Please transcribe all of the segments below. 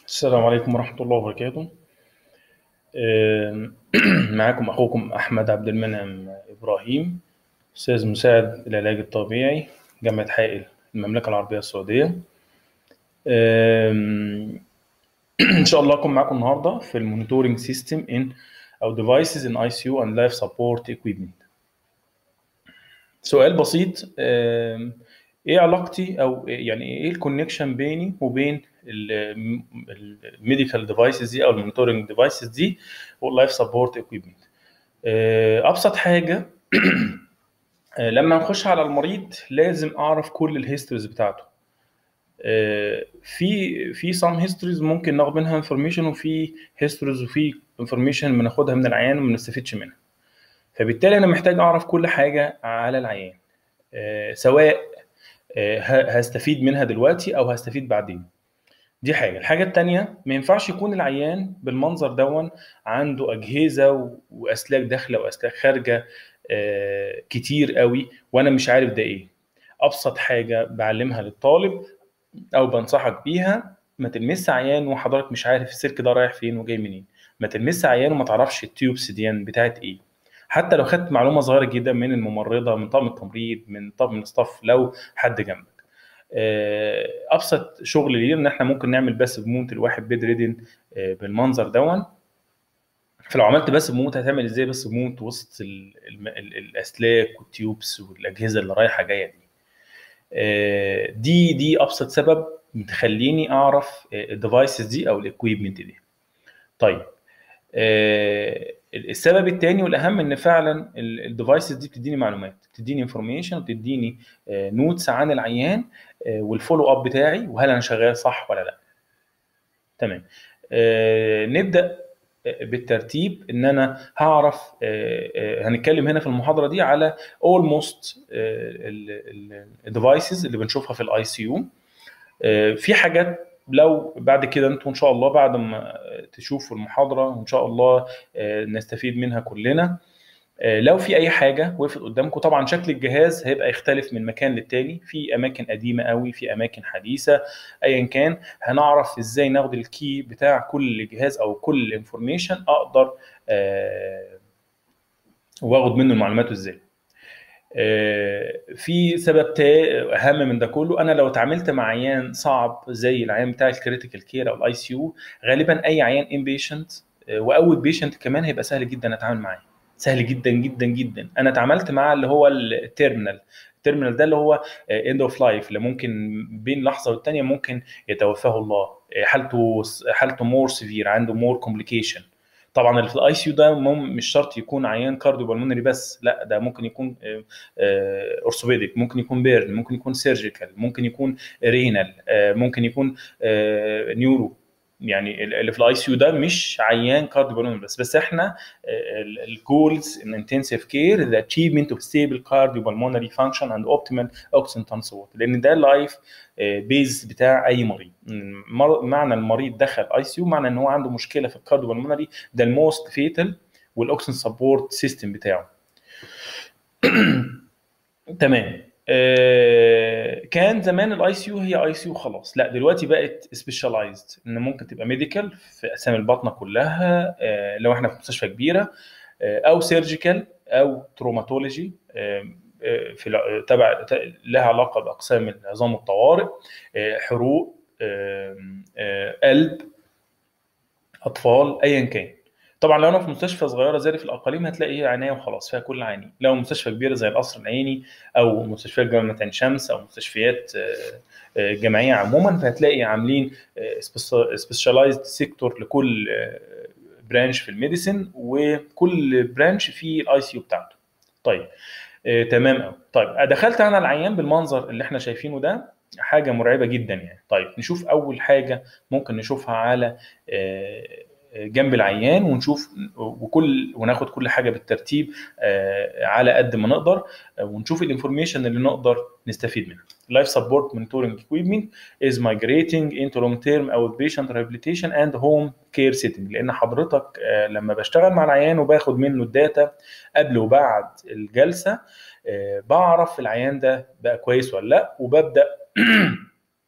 السلام عليكم ورحمة الله وبركاته آم، معاكم أخوكم أحمد عبد المنعم إبراهيم أستاذ مساعد العلاج الطبيعي جامعة حائل المملكة العربية السعودية آم، إن شاء الله أكون معاكم النهاردة في المونيتورنج سيستم إن أو devices in ICU and life support equipment سؤال بسيط آم، ايه علاقتي او يعني ايه الكونكشن بيني وبين الميديكال ديفايسز دي او المونيتورنج ديفايسز دي واللايف سبورت اكويبمنت ابسط حاجه آه، لما نخش على المريض لازم اعرف كل الهيستوريز بتاعته آه، في في سام هيستوريز ممكن ناخد منها انفورميشن وفي هيستوريز وفي انفورميشن بناخدها من العيان وما بنستفيدش منها فبالتالي انا محتاج اعرف كل حاجه على العيان آه، سواء آه، ه- هستفيد منها دلوقتي او هستفيد بعدين دي حاجه الحاجه التانية ما ينفعش يكون العيان بالمنظر دون عنده اجهزه و- واسلاك داخله واسلاك خارجه آه، كتير قوي وانا مش عارف ده ايه ابسط حاجه بعلمها للطالب او بنصحك بيها ما تلمس عيان وحضرتك مش عارف السلك ده رايح فين وجاي منين ما تلمس عيان وما تعرفش التيوبس دي بتاعت ايه حتى لو خدت معلومه صغيره جدا من الممرضه من طاقم التمريض من طاقم الستاف لو حد جنبك آه، ابسط شغل لينا ان احنا ممكن نعمل بس بموت الواحد بيد ريدن آه، بالمنظر دون فلو عملت بس بموت هتعمل ازاي بس بموت وسط ال- الم- ال- الاسلاك والتيوبس والاجهزه اللي رايحه جايه دي آه، دي دي ابسط سبب تخليني اعرف الديفايسز دي او الاكويبمنت دي طيب آه، السبب الثاني والاهم ان فعلا الديفايسز دي بتديني معلومات بتديني انفورميشن بتديني نوتس عن العيان آه، والفولو اب بتاعي وهل انا شغال صح ولا لا تمام آه، نبدا بالترتيب ان انا هعرف آه، آه، هنتكلم هنا في المحاضره دي على almost الديفايسز اللي بنشوفها في الاي سي يو في حاجات لو بعد كده انتوا ان شاء الله بعد ما تشوفوا المحاضره وان شاء الله آه، نستفيد منها كلنا آه، لو في اي حاجه وقفت قدامكم طبعا شكل الجهاز هيبقى يختلف من مكان للتاني في اماكن قديمه قوي في اماكن حديثه ايا كان هنعرف ازاي ناخد الكي بتاع كل جهاز او كل انفورميشن اقدر آه، واخد منه المعلومات ازاي آه، في سبب تا- اهم من ده كله انا لو اتعاملت مع عيان صعب زي العيان بتاع الكريتيكال كير او الاي سي يو غالبا اي عيان ان بيشنت واول بيشنت كمان هيبقى سهل جدا اتعامل معاه سهل جدا جدا جدا انا اتعاملت مع اللي هو التيرمينال التيرمينال ده اللي هو اند اوف لايف اللي ممكن بين لحظه والتانيه ممكن يتوفاه الله آه، حالته حالته مور سيفير عنده مور كومبليكيشن طبعا اللي في الاي سي يو ده مم- مش شرط يكون عيان كارديو بالمونري بس لا ده ممكن يكون اورثوبيديك ممكن يكون بيرن ممكن يكون سيرجيكال ممكن يكون رينال ممكن يكون نيورو يعني اللي في الاي سي يو ده مش عيان كارديو بالمونري بس بس احنا الجولز ان انتنسيف كير ذا اتشيفمنت اوف ستيبل كارديو بالمونري فانكشن اند اوبتيمال اوكسجين ترانسبورت لان ده اللايف بيز بتاع اي مريض مر- معنى المريض دخل اي سي يو معنى ان هو عنده مشكله في الكارديو بالمونري ده الموست فيتال والاوكسجين سبورت سيستم بتاعه تمام آه، كان زمان الاي سي يو هي اي سي يو خلاص لا دلوقتي بقت سبيشاليزد ان ممكن تبقى ميديكال في اسامي البطنه كلها آه، لو احنا في مستشفى كبيره آه، او سيرجيكال او تروماتولوجي في الع- تبع ت- لها علاقه باقسام العظام الطوارئ آه، حروق آم، آه، قلب اطفال ايا كان طبعا لو انا في مستشفى صغيره زي في الاقاليم هتلاقي عنايه وخلاص فيها كل العيانين لو مستشفى كبيره زي القصر العيني او مستشفيات جامعه عين شمس او مستشفيات آه، آه، جامعيه عموما فهتلاقي عاملين سبيشاليزد سيكتور لكل برانش في الميديسن وكل برانش فيه الاي سي يو بتاعته طيب آه، تمام قوي طيب دخلت انا العيان بالمنظر اللي احنا شايفينه ده حاجه مرعبه جدا يعني طيب نشوف اول حاجه ممكن نشوفها على آه، جنب العيان ونشوف وكل وناخد كل حاجه بالترتيب آه، على قد ما نقدر آه، ونشوف الانفورميشن اللي نقدر نستفيد منها. Life support monitoring equipment is migrating into long term outpatient rehabilitation and home care setting لان حضرتك آه، لما بشتغل مع العيان وباخد منه الداتا قبل وبعد الجلسه آه، بعرف العيان ده بقى كويس ولا لا وببدا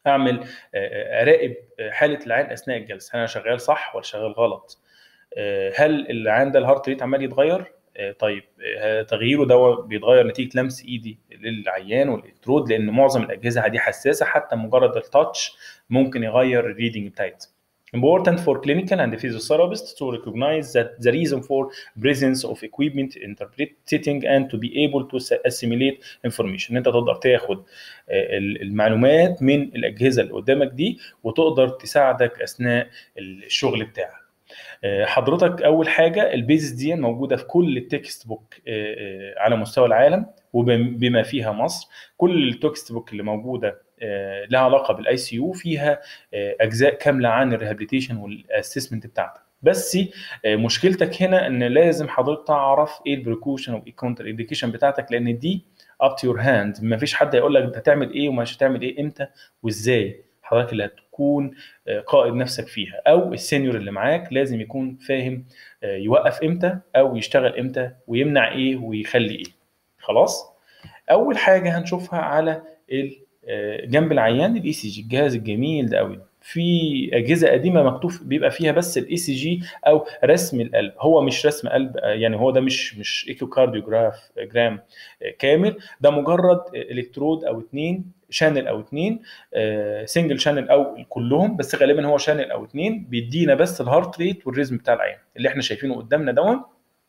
اعمل آه، اراقب حاله العين اثناء الجلسه هل انا شغال صح ولا شغال غلط آه، هل العين ده الهارت ريت عمال يتغير آه، طيب آه، تغييره ده بيتغير نتيجه لمس ايدي للعيان والالكترود لان معظم الاجهزه دي حساسه حتى مجرد التاتش ممكن يغير الريدنج بتاعتها important for clinical and physiotherapists to recognize that the reason for presence of equipment interpreting and to be able to assimilate information ان انت تقدر تاخد آه، ال- المعلومات من الاجهزه اللي قدامك دي وتقدر تساعدك اثناء الشغل بتاعك آه، حضرتك اول حاجه البيزس دي موجوده في كل التكست بوك آه، آه، على مستوى العالم وبما فيها مصر كل التكست بوك اللي موجوده آه، لها علاقه بالاي سي يو فيها آه، اجزاء كامله عن الريهابيليتيشن والاسسمنت بتاعتك بس آه، مشكلتك هنا ان لازم حضرتك تعرف ايه البريكوشن وايه الكونتر انديكيشن بتاعتك لان دي اب تو يور هاند ما فيش حد هيقول لك انت هتعمل ايه ومش هتعمل ايه امتى وازاي حضرتك اللي هتكون آه، قائد نفسك فيها او السينيور اللي معاك لازم يكون فاهم آه، يوقف امتى او يشتغل امتى ويمنع ايه ويخلي ايه خلاص اول حاجه هنشوفها على ال- آه، جنب العيان الاي سي جي الجهاز الجميل ده قوي في اجهزه قديمه مكتوب بيبقى فيها بس الاي سي جي او رسم القلب هو مش رسم قلب آه، يعني هو ده مش مش ايكو كارديوجراف جرام آه، كامل ده مجرد الكترود او اتنين شانل او اتنين سنجل شانل او كلهم بس غالبا هو شانل او اتنين بيدينا بس الهارت ريت والريزم بتاع العين اللي احنا شايفينه قدامنا دون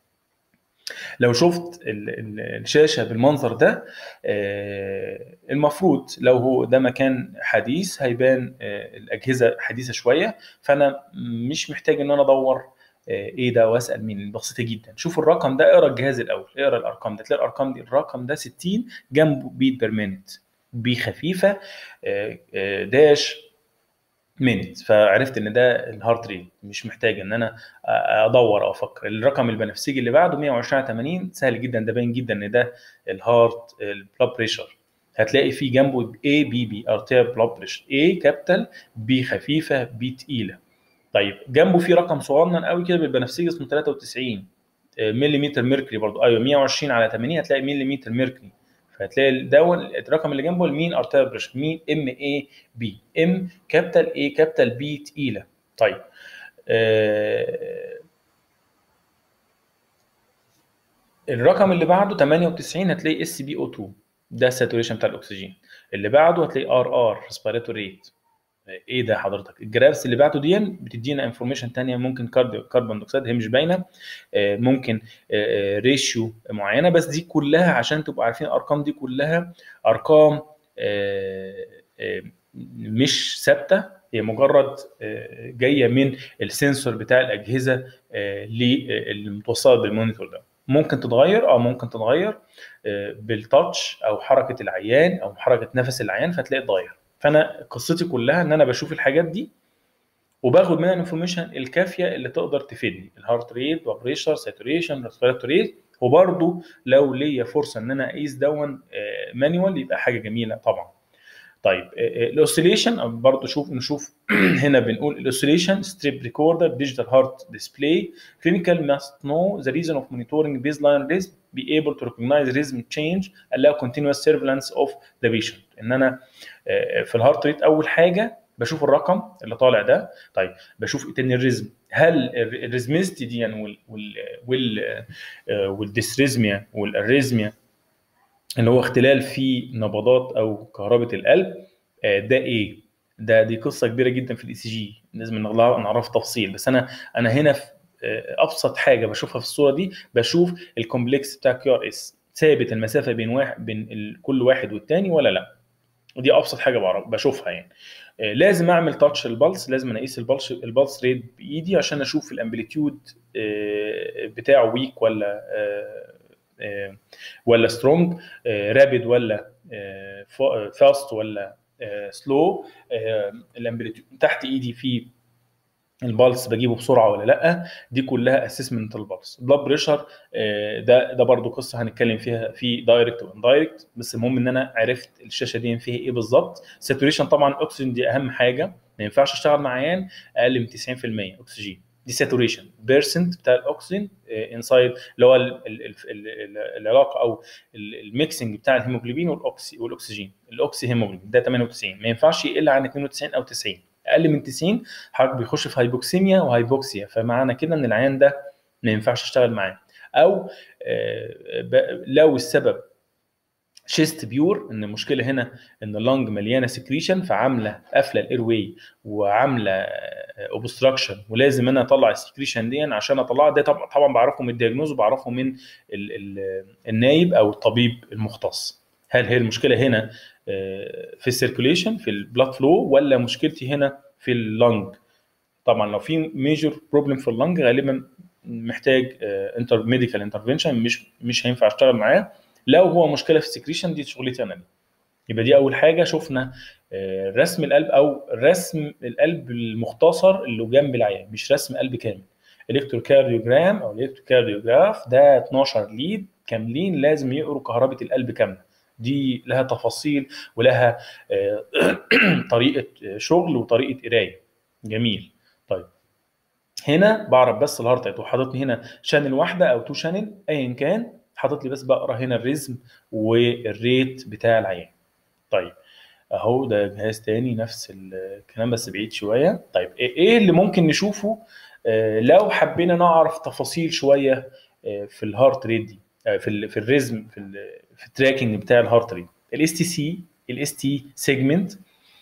لو شفت ال- ال- الشاشه بالمنظر ده آه، المفروض لو هو ده مكان حديث هيبان آه، الاجهزه حديثه شويه فانا مش محتاج ان انا ادور آه، ايه ده واسال مين بسيطه جدا شوف الرقم ده اقرا الجهاز الاول اقرا الارقام ده تلاقي الارقام دي الرقم ده 60 جنبه بيت بير مينت بي خفيفه آه، آه، داش مينت فعرفت ان ده الهارت ريت مش محتاج ان انا ادور او افكر الرقم البنفسجي اللي بعده 120 على 80 سهل جدا ده باين جدا ان ده الهارت البلاد بريشر هتلاقي فيه جنبه اي بي بي ارتيا بلاد بريشر اي كابيتال بي خفيفه بي تقيله طيب جنبه في رقم صغنن قوي كده بالبنفسجي اسمه 93 ملم ميركوري برضو ايوه 120 على 80 هتلاقي ملم ميركوري فهتلاقي دون الرقم اللي جنبه المين ارتيا بريشر مين ام اي بي ام كابيتال اي كابيتال بي تقيله طيب آه، الرقم اللي بعده 98 هتلاقي اس بي او 2 ده الساتوريشن بتاع الاكسجين اللي بعده هتلاقي ار ار ريسبيراتوري ريت ايه ده حضرتك الجرافس اللي بعده دي بتدينا انفورميشن تانية ممكن كاربون كربون دioxide هي مش باينه آه، ممكن ريشيو معينه بس دي كلها عشان تبقوا عارفين الارقام دي كلها ارقام آه، آه، مش ثابته هي مجرد آه، جايه من السنسور بتاع الاجهزه آه، للمتوصله بالمونيتور ده ممكن تتغير اه ممكن تتغير آه، بالتاتش او حركه العيان او حركه نفس العيان فتلاقي اتغير فانا قصتي كلها ان انا بشوف الحاجات دي وباخد منها الانفورميشن الكافيه اللي تقدر تفيدني الهارت ريت بريشر ساتوريشن ريسبيراتوري ريت وبرده لو ليا فرصه ان انا اقيس دون مانيوال يبقى حاجه جميله طبعا طيب الاوسيليشن برضه شوف نشوف هنا بنقول الاوسيليشن ستريب ريكوردر ديجيتال هارت ديسبلاي كلينيكال must know the reason of monitoring baseline rhythm be able to recognize rhythm change allow continuous surveillance of the patient ان انا آه، في الهارت ريت اول حاجه بشوف الرقم اللي طالع ده طيب بشوف ايه تاني الريزم هل الريزميستي دي يعني وال وال وال آه، والديسريزميا والاريزميا اللي هو اختلال في نبضات او كهربة القلب آه، ده ايه؟ ده دي قصه كبيره جدا في الاي سي جي لازم نغلع- نعرف تفصيل بس انا انا هنا في آه، ابسط حاجه بشوفها في الصوره دي بشوف الكومبلكس بتاع كيو ار اس ثابت المسافه بين واحد بين ال- كل واحد والتاني ولا لا ودي ابسط حاجه بعرف بشوفها يعني آه، لازم اعمل تاتش البلس لازم أنا اقيس البلس البلس ريت بايدي عشان اشوف الامبليتيود آه، بتاعه ويك ولا آه، آه، ولا سترونج رابيد ولا فاست ولا سلو الامبليتيود تحت ايدي في البلس بجيبه بسرعه ولا لا دي كلها اسسمنت البلس بلاد بريشر ده ده برضو قصه هنتكلم فيها في دايركت واندايركت بس المهم ان انا عرفت الشاشه دي فيها ايه بالظبط ساتوريشن طبعا الاكسجين دي اهم حاجه ما ينفعش اشتغل مع عيان اقل من 90% اكسجين دي ساتوريشن بيرسنت بتاع الاكسجين انسايد اللي هو ال- ال- ال- ال- العلاقه او الميكسنج بتاع الهيموجلوبين والاكسي والاكسجين الاكسي هيموجلوبين ده 98 ما ينفعش يقل عن 92 او 90 اقل من 90 حضرتك بيخش في هايبوكسيميا وهايبوكسيا فمعنى كده ان العيان ده ما ينفعش اشتغل معاه او آه، ب- لو السبب شيست بيور ان المشكله هنا ان اللنج مليانه سكريشن فعامله قافله الاير واي وعامله اوبستراكشن ولازم انا اطلع السكريشن دي عشان اطلعها ده طبعا طبعا بعرفه من الدياجنوز وبعرفه من ال ال النايب او الطبيب المختص هل هي المشكله هنا آه، في السيركوليشن في البلاد فلو ولا مشكلتي هنا في اللنج طبعا لو في ميجور بروبلم في اللنج غالبا محتاج انتر ميديكال انترفنشن مش مش هينفع اشتغل معاه لو هو مشكله في السكريشن دي شغلتي انا دي. يبقى دي اول حاجه شفنا آه، رسم القلب او رسم القلب المختصر اللي جنب العيان مش رسم قلب كامل الكتروكارديوجرام او الكتروكارديوجراف ده 12 ليد كاملين لازم يقروا كهربة القلب كامله دي لها تفاصيل ولها آه، طريقه شغل وطريقه قرايه جميل طيب هنا بعرف بس الهارت ريت وحاططني هنا شانل واحده او تو شانل ايا كان حاطط لي بس بقرا هنا الريزم والريت بتاع العيان طيب اهو ده جهاز تاني نفس الكلام بس بعيد شويه طيب ايه اللي ممكن نشوفه آه، لو حبينا نعرف تفاصيل شويه آه، في الهارت ريت دي آه، في ال في الريزم في ال في التراكنج بتاع الهارت ريت الاس تي سي الاس تي سيجمنت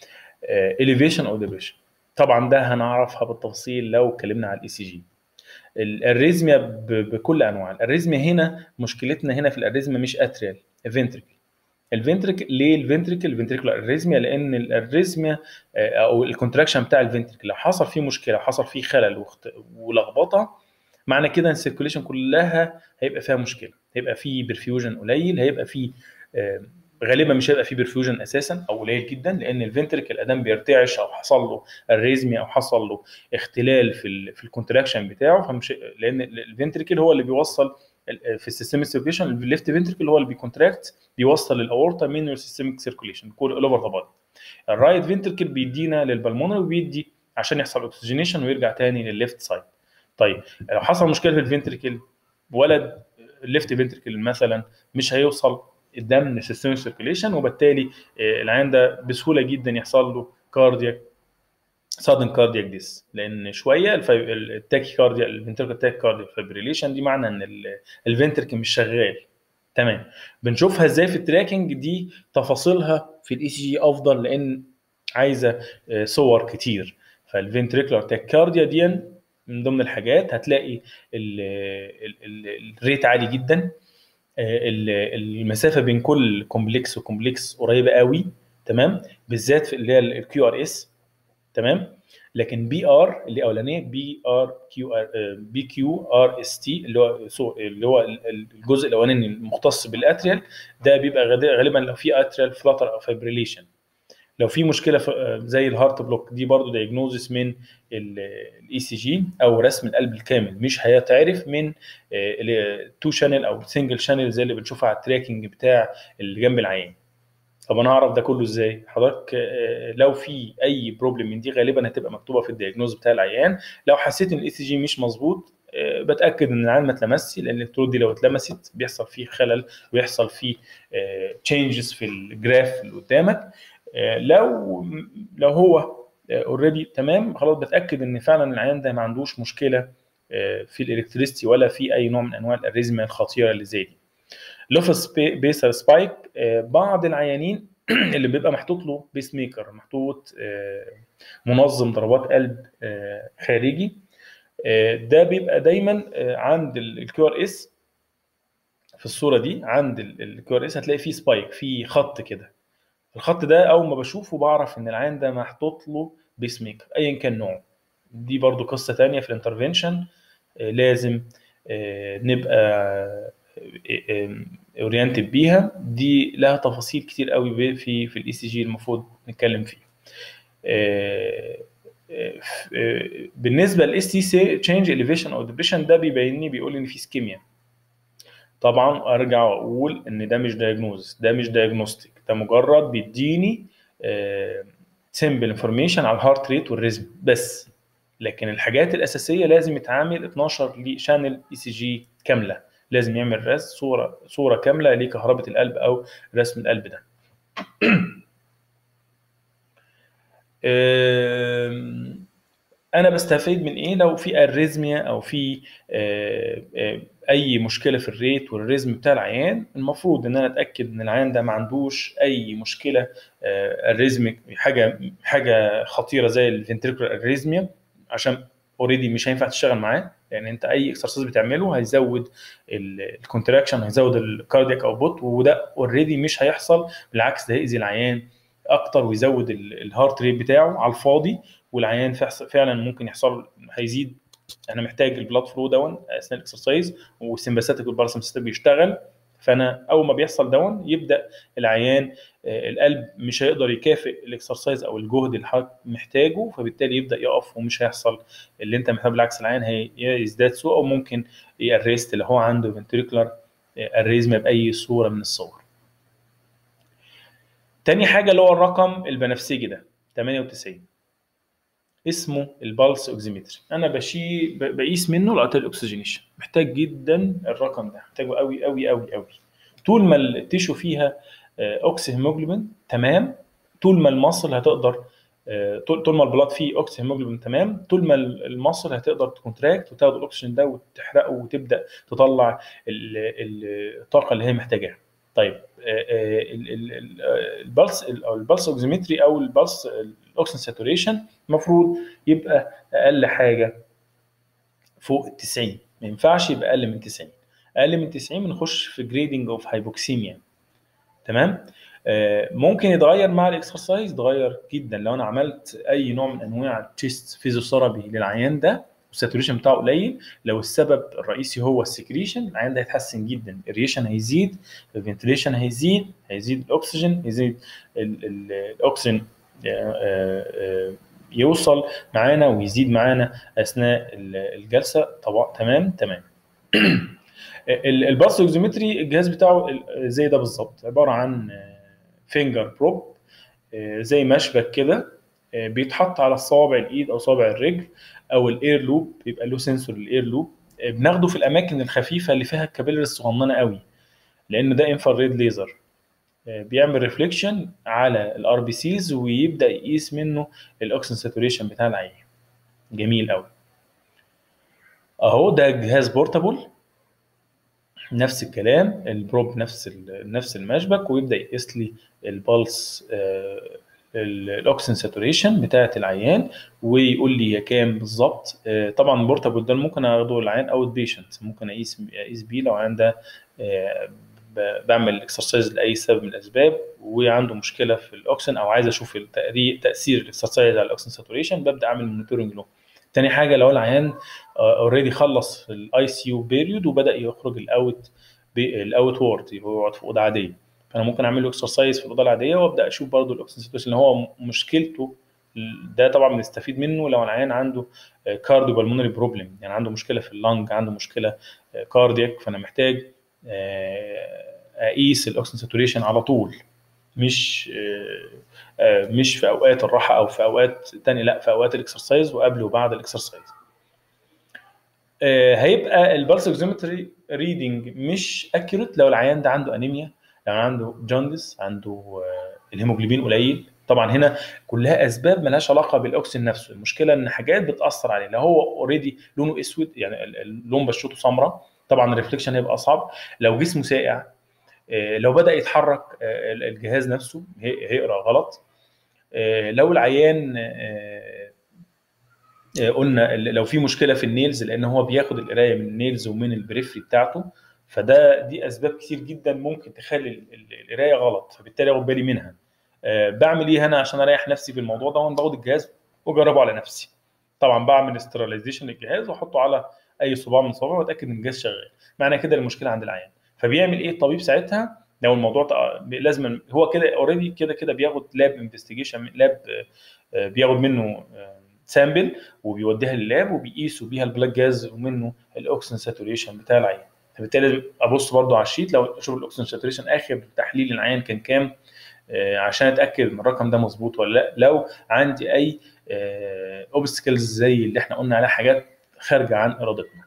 اليفيشن او ديبريشن طبعا ده هنعرفها بالتفصيل لو اتكلمنا على الاي سي جي الاريزميا ب- بكل انواع الاريزميا هنا مشكلتنا هنا في الاريزميا مش اتريال الفنتريكل الفنتريكل ليه الفنتريكل الفنتريكولار اريزميا لان الاريزميا آه، او الكونتراكشن بتاع الفنتريكل لو حصل فيه مشكله حصل فيه خلل واخت- ولخبطه معنى كده ان السيركوليشن كلها هيبقى فيها مشكله هيبقى فيه برفيوجن قليل هيبقى فيه آه، غالبا مش هيبقى فيه برفيوجن اساسا او قليل جدا لان الفنتريكل ادام بيرتعش او حصل له الريزميا او حصل له اختلال في ال في الكونتراكشن بتاعه فمش لان الفنتريكل هو اللي بيوصل ال- في السيستميك سيركيشن الليفت فنتريكل هو اللي بيكونتراكت بيوصل الاورتا من السيستميك سيركيشن كل اوفر ذا بادي الرايت فنتريكل بيدينا للبلمونري وبيدي عشان يحصل اوكسجينيشن ويرجع تاني للليفت سايد طيب لو حصل مشكله في الفنتريكل ولد الليفت فنتريكل مثلا مش هيوصل الدم للسيستميك سيركيليشن وبالتالي آه، العيان ده بسهوله جدا يحصل له كاردياك سادن كاردياك ديس لان شويه الفي... التاكي كارديا الفنتريكل تاكي كارديا فيبريليشن دي معنى ان ال- الفنتريكل مش شغال تمام بنشوفها ازاي في التراكنج دي تفاصيلها في الاي سي جي افضل لان عايزه آه، صور كتير فالفنتريكولار تاكيكارديا دي من ضمن الحاجات هتلاقي ال- ال- ال- الريت عالي جدا آه، ال- المسافه بين كل كومبلكس وكومبلكس قريبه قوي تمام بالذات في اللي هي الكيو ار اس تمام لكن بي ار اللي اولانيه بي ار كيو ار بي كيو ار اس تي اللي هو سو- اللي هو ال- ال- الجزء الاولاني المختص بالاتريال ده بيبقى غد- غالبا لو في اتريال فلاتر او فايبريليشن لو في مشكله في زي الهارت بلوك دي برضو دايجنوزس من الاي سي جي او رسم القلب الكامل مش هيتعرف من تو شانل او سنجل شانل زي اللي بنشوفها على التراكنج بتاع اللي جنب العين طب انا هعرف ده كله ازاي حضرتك آه، لو في اي بروبلم من دي غالبا هتبقى مكتوبه في الدياجنوز بتاع العيان لو حسيت ان الاي سي جي مش مظبوط آه، بتاكد ان العيان ما اتلمسش لان الالكترود دي لو اتلمست بيحصل فيه خلل ويحصل فيه تشينجز في الجراف اللي قدامك آه، لو لو هو اوريدي تمام خلاص بتاكد ان فعلا العيان ده ما عندوش مشكله آه، في الالكتريستي ولا في اي نوع من انواع الاريزميا الخطيره اللي زي دي لوفس بيسر سبايك آه، بعض العيانين اللي بيبقى محطوط له بيس ميكر محطوط آه، منظم ضربات قلب آه، خارجي آه، ده بيبقى دايما آه، عند الكيو ار اس في الصوره دي عند الكيو ار اس هتلاقي فيه سبايك فيه خط كده الخط ده اول ما بشوفه بعرف ان العيان ده محطوط له بيس ميكر ايا كان نوعه دي برضو قصه تانية في الانترفنشن آه، لازم آه، نبقى اورينتد بيها دي لها تفاصيل كتير قوي ب- في في الاي سي جي المفروض نتكلم فيه آه، آه، آه، بالنسبه للاس تي تشينج اليفيشن او ديبريشن ده بيبين لي بيقول ان في سكيميا طبعا ارجع واقول ان ده مش دايجنوز ده مش دايجنوستيك ده مجرد بيديني سيمبل انفورميشن على الهارت ريت والريزم بس لكن الحاجات الاساسيه لازم يتعامل 12 لشانل اي سي جي كامله لازم يعمل رسم صوره صوره كامله لكهرباء القلب او رسم القلب ده أم، انا بستفيد من ايه لو في اريزميا او في آه، آه، اي مشكله في الريت والريزم بتاع العيان المفروض ان انا اتاكد ان العيان ده ما عندوش اي مشكله الريزميك حاجه حاجه خطيره زي الفنتريكولار اريزميا عشان اوريدي مش هينفع تشتغل معاه لان انت اي اكسرسايز بتعمله هيزود الكونتراكشن هيزود الكاردياك اوتبوت وده اوريدي مش هيحصل بالعكس ده هيأذي العيان اكتر ويزود الهارت ريت بتاعه على الفاضي والعيان فعس- فعلا ممكن يحصل هيزيد انا محتاج البلاد فلو دون اثناء الاكسرسايز والسمباثيك والباراسمباثيك بيشتغل فانا اول ما بيحصل دون يبدا العيان آه، القلب مش هيقدر يكافئ الاكسرسايز او الجهد اللي حضرتك محتاجه فبالتالي يبدا يقف ومش هيحصل اللي انت محتاجه بالعكس العيان هي يزداد سوء او ممكن يأرست اللي هو عنده فنتريكولار اريزما باي صوره من الصور. تاني حاجه اللي هو الرقم البنفسجي ده 98 اسمه البلس اوكسيمتري انا بشي ب- بقيس منه الارتيريال اوكسجينيشن محتاج جدا الرقم ده محتاجه قوي قوي قوي قوي طول ما التيشو فيها آه، اوكسي هيموجلوبين تمام طول ما المصل هتقدر آه، طول طول ما البلاد فيه اوكسي هيموجلوبين تمام طول ما ال- المصل هتقدر تكونتراكت وتاخد الاكسجين ده وتحرقه وتبدا تطلع ال- ال- الطاقه اللي هي محتاجاها طيب آه، آه، ال- ال- ال- آه، البلس ال- أو البلس اوكسيمتري او البلس الاكسجين ساتوريشن المفروض يبقى اقل حاجه فوق ال 90 ما ينفعش يبقى اقل من 90 اقل من 90 بنخش في جريدنج اوف هايبوكسيميا تمام آه، ممكن يتغير مع الاكسرسايز يتغير جدا لو انا عملت اي نوع من انواع التشيست فيزيوثيرابي للعيان ده والساتوريشن بتاعه قليل لو السبب الرئيسي هو السكريشن العيان ده هيتحسن جدا الريشن هيزيد الفنتليشن هيزيد هيزيد الاكسجين هيزيد ال- ال- الاكسجين آه، آه، آه، يوصل معانا ويزيد معانا اثناء ال- الجلسه طبعا تمام تمام ال- البلس اوكسيمتري الجهاز بتاعه ال- زي ده بالظبط عباره عن فينجر بروب زي مشبك كده آه، بيتحط على صوابع الايد او صوابع الرجل او الاير لوب بيبقى له سنسور الاير لوب آه، بناخده في الاماكن الخفيفه اللي فيها الكابيلر الصغننه قوي لان ده انفراريد ليزر آه، بيعمل ريفليكشن على الار بي سيز ويبدا يقيس منه الاكسجين ساتوريشن بتاع العين جميل قوي اهو ده جهاز بورتابل نفس الكلام البروب نفس ال- نفس المشبك ويبدا يقيس لي البلس الاكسجين ساتوريشن بتاعه العيان ويقول لي هي كام بالظبط آه، طبعا البورتابل ده ممكن اخده العيان اوت بيشنت ممكن اقيس اقيس بيه لو العيان ده آه، ب- بعمل اكسرسايز لاي سبب من الاسباب وعنده مشكله في الاكسجين او عايز اشوف التأري- تاثير الاكسرسايز على الاكسجين ساتوريشن ببدا اعمل مونيتورنج له تاني حاجه لو العيان اوريدي خلص الاي سي يو بيريود وبدا يخرج الاوت الاوت وورد يبقى هو يقعد في اوضه عاديه فانا ممكن اعمل له اكسرسايز في الاوضه العاديه وابدا اشوف برضه الاكسجين ساتوريشن اللي هو مشكلته ده طبعا بنستفيد منه لو العيان عنده كارديو بالمونري بروبلم يعني عنده مشكله في اللنج عنده مشكله كاردياك فانا محتاج آه، اقيس الاكسجين ساتوريشن على طول مش آه، آه، مش في اوقات الراحه او في اوقات تانية لا في اوقات الاكسرسايز وقبل وبعد الاكسرسايز آه، هيبقى البلس اوكسيمتري ريدنج مش اكيوريت لو العيان ده عنده انيميا لو عنده جوندس عنده آه، الهيموجلوبين قليل طبعا هنا كلها اسباب ملهاش علاقه بالاكسجين نفسه المشكله ان حاجات بتاثر عليه لو هو اوريدي لونه اسود يعني ال- اللون بشرته سمراء طبعا الريفليكشن هيبقى اصعب لو جسمه ساقع آه، لو بدا يتحرك آه، الجهاز نفسه هي- هيقرا غلط آه، لو العيان آه، آه، قلنا ال- لو في مشكله في النيلز لان هو بياخد القرايه من النيلز ومن البريفري بتاعته فده دي اسباب كتير جدا ممكن تخلي ال- ال- القرايه غلط فبالتالي اخد بالي منها آه، بعمل ايه هنا عشان اريح نفسي في الموضوع ده وانا باخد الجهاز واجربه على نفسي طبعا بعمل استراليزيشن للجهاز واحطه على اي صباع من صوابعه واتاكد ان الجهاز شغال معنى كده المشكله عند العيان فبيعمل ايه الطبيب ساعتها لو الموضوع تق- لازم هو كده اوريدي كده كده بياخد لاب انفستيجيشن لاب بياخد منه سامبل وبيوديها لللاب وبيقيسوا بيها البلاك جاز ومنه الاكسجين ساتوريشن بتاع العيان فبالتالي ابص برضو على الشيت لو اشوف الاكسجين ساتوريشن اخر تحليل العيان كان كام آه، عشان اتاكد ان الرقم ده مظبوط ولا لا لو عندي اي اوبستكلز زي اللي احنا قلنا عليها حاجات خارجه عن ارادتنا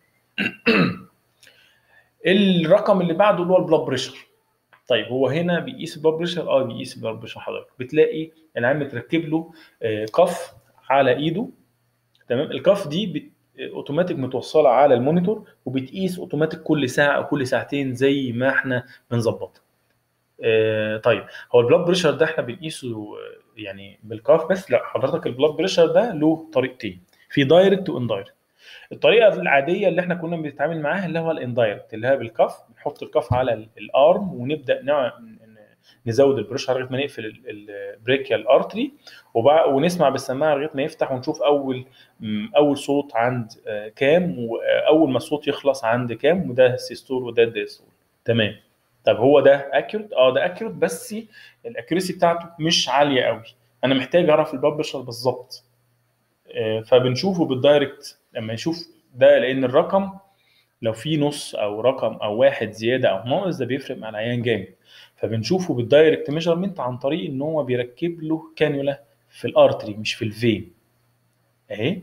الرقم اللي بعده اللي هو البلاد بريشر طيب هو هنا بيقيس البلاد بريشر اه بيقيس البلاد بريشر حضرتك بتلاقي العيان متركب له آه، كف على ايده تمام الكف دي بت... اوتوماتيك متوصله على المونيتور وبتقيس اوتوماتيك كل ساعه او كل ساعتين زي ما احنا بنظبطها آه، طيب هو البلاد بريشر ده احنا بنقيسه آه، يعني بالكاف بس لا حضرتك البلاد بريشر ده له طريقتين في دايركت واندايركت الطريقه العاديه اللي احنا كنا بنتعامل معاها اللي هو الاندايركت اللي هي بالكف بنحط الكف على ال- الارم ونبدا نوع نزود البريشر لغايه ما نقفل ال- البريكيال ارتري وبع- ونسمع بالسماعه لغايه ما يفتح ونشوف اول م، اول صوت عند آه، كام واول ما الصوت يخلص عند كام وده السيستول وده الديستول تمام طب هو ده اكيوريت اه ده اكيوريت بس الاكيوريسي بتاعته مش عاليه قوي انا محتاج اعرف البلاد بريشر بالظبط آه، فبنشوفه بالدايركت لما يشوف ده لان الرقم لو في نص او رقم او واحد زياده او ناقص ده بيفرق مع العيان جامد فبنشوفه بالدايركت ميجرمنت عن طريق ان هو بيركب له كانيولا في الارتري مش في الفين اهي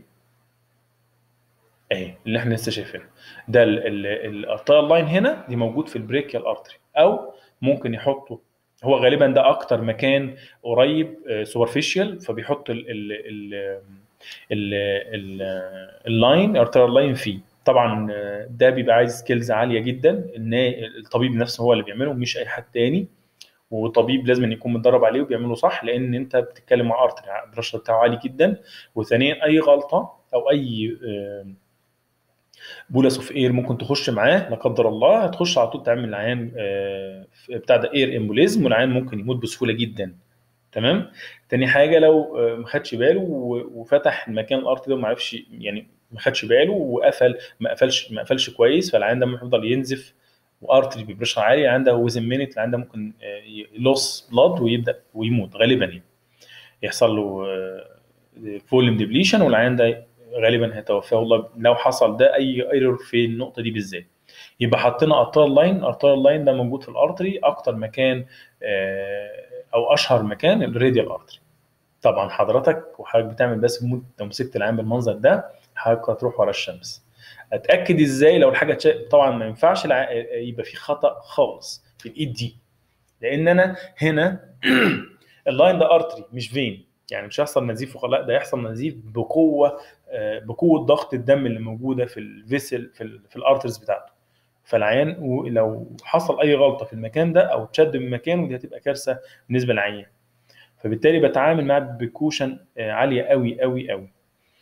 اهي اللي احنا لسه شايفينها ده الارتريال لاين هنا دي موجود في البريكيال ارتري او ممكن يحطه هو غالبا ده اكتر مكان قريب سوبرفيشال فبيحط ال ال ال ال ال اللاين ارتريال لاين فيه طبعا آه، ده بيبقى عايز سكيلز عاليه جدا ان الطبيب نفسه هو اللي بيعمله مش اي حد تاني والطبيب لازم أن يكون متدرب عليه وبيعمله صح لان انت بتتكلم مع ارتري البريشر بتاعه عالي جدا وثانيا اي غلطه او اي آه، بولس اوف اير ممكن تخش معاه لا قدر الله هتخش على طول تعمل العيان آه، بتاع ده اير امبوليزم والعيان ممكن يموت بسهوله جدا تمام تاني حاجه لو آه، ما خدش باله و- وفتح المكان الارضي ده وما عرفش يعني ما خدش باله وقفل ما قفلش ما قفلش كويس فالعيان ده هيفضل ينزف وارتري ببريشر عالي العيان ده وزن مينت العيان ده ممكن يلوس بلاد ويبدا ويموت غالبا يعني يحصل له فوليوم ديبليشن والعيان ده غالبا هيتوفاه والله لو حصل ده اي ايرور في النقطه دي بالذات يبقى حطينا ارتال لاين ارتال لاين ده موجود في الارتري اكتر مكان آه، او اشهر مكان الراديال ارتري طبعا حضرتك وحضرتك بتعمل بس مود لو مسكت العين بالمنظر ده حضرتك هتروح ورا الشمس اتاكد ازاي لو الحاجه تشا... طبعا ما ينفعش الع... يبقى في خطا خالص في الايد دي لان انا هنا اللاين ده ارتري مش فين يعني مش هيحصل نزيف وخلاص لا ده يحصل نزيف بقوه آه، بقوه ضغط الدم اللي موجوده في الفيسل في, ال... في الارترز بتاعته فالعيان و- لو حصل اي غلطه في المكان ده او اتشد من مكانه دي هتبقى كارثه بالنسبه للعيان فبالتالي بتعامل معاه بكوشن آه، عاليه قوي قوي قوي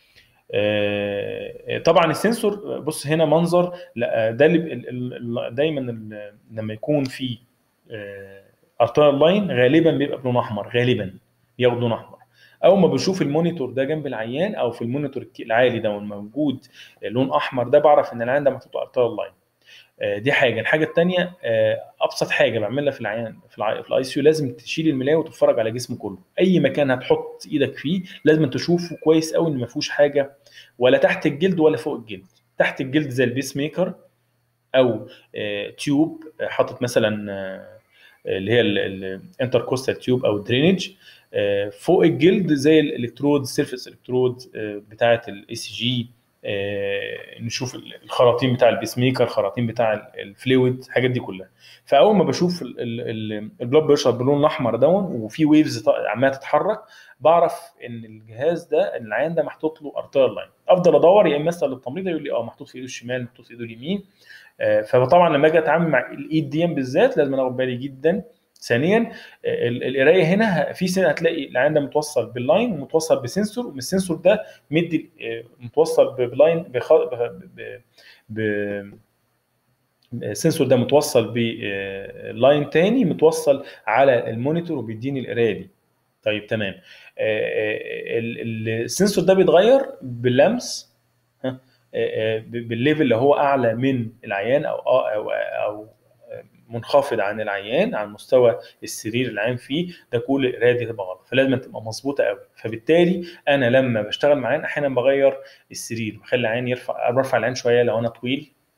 آه، طبعا السنسور بص هنا منظر لا ده اللي ال- ال- ال- دايما ال- لما يكون في ارتيريال لاين غالبا بيبقى بلون احمر غالبا بياخد لون احمر اول ما بشوف المونيتور ده جنب العيان او في المونيتور الك- العالي ده موجود لون احمر ده بعرف ان العيان ده محطوط ارتيريال لاين آه، دي حاجه الحاجه الثانيه ابسط حاجه بعملها في العيان في الع- في الاي سي يو لازم تشيل الملايه وتتفرج على جسمه كله اي مكان هتحط ايدك فيه لازم تشوفه كويس قوي ان ما فيهوش حاجه ولا تحت الجلد ولا فوق الجلد تحت الجلد زي البيس ميكر او آه، تيوب آه، حاطط مثلا آه، اللي هي الانتركوستال تيوب او درينج فوق الجلد زي الالكترود سيرفيس الكترود بتاعه الاي سي جي نشوف الخراطيم بتاع البيس ميكر الخراطيم بتاع الفلويد الحاجات دي كلها فاول ما بشوف البلاد بريشر باللون الاحمر دون وفي ويفز عماله تتحرك بعرف ان الجهاز ده ان العيان ده محطوط له ارتيريال لاين افضل ادور يا اما اسال التمريض يقول لي اه محطوط في ايده الشمال محطوط في ايده اليمين آه، فطبعا لما اجي اتعامل مع الايد دي بالذات لازم اخد بالي جدا ثانيا آه، ال- القرايه هنا ه- في سن هتلاقي العيان ده متوصل باللاين ومتوصل بسنسور ومن السنسور ده مدي آه، متوصل ب- بلاين بخ... ب... ب... ب... السنسور ده متوصل بلاين تاني متوصل على المونيتور وبيديني القرايه دي طيب تمام آه، آه، ال- ال- السنسور ده بيتغير باللمس ها، آه، آه، ب- بالليفل اللي هو اعلى من العيان او او او, أو منخفض عن العيان عن مستوى السرير العام فيه ده كل القرايه دي تبقى غلط فلازم تبقى مظبوطه قوي فبالتالي انا لما بشتغل مع العيان احيانا بغير السرير بخلي العيان يرفع برفع العيان شويه لو انا طويل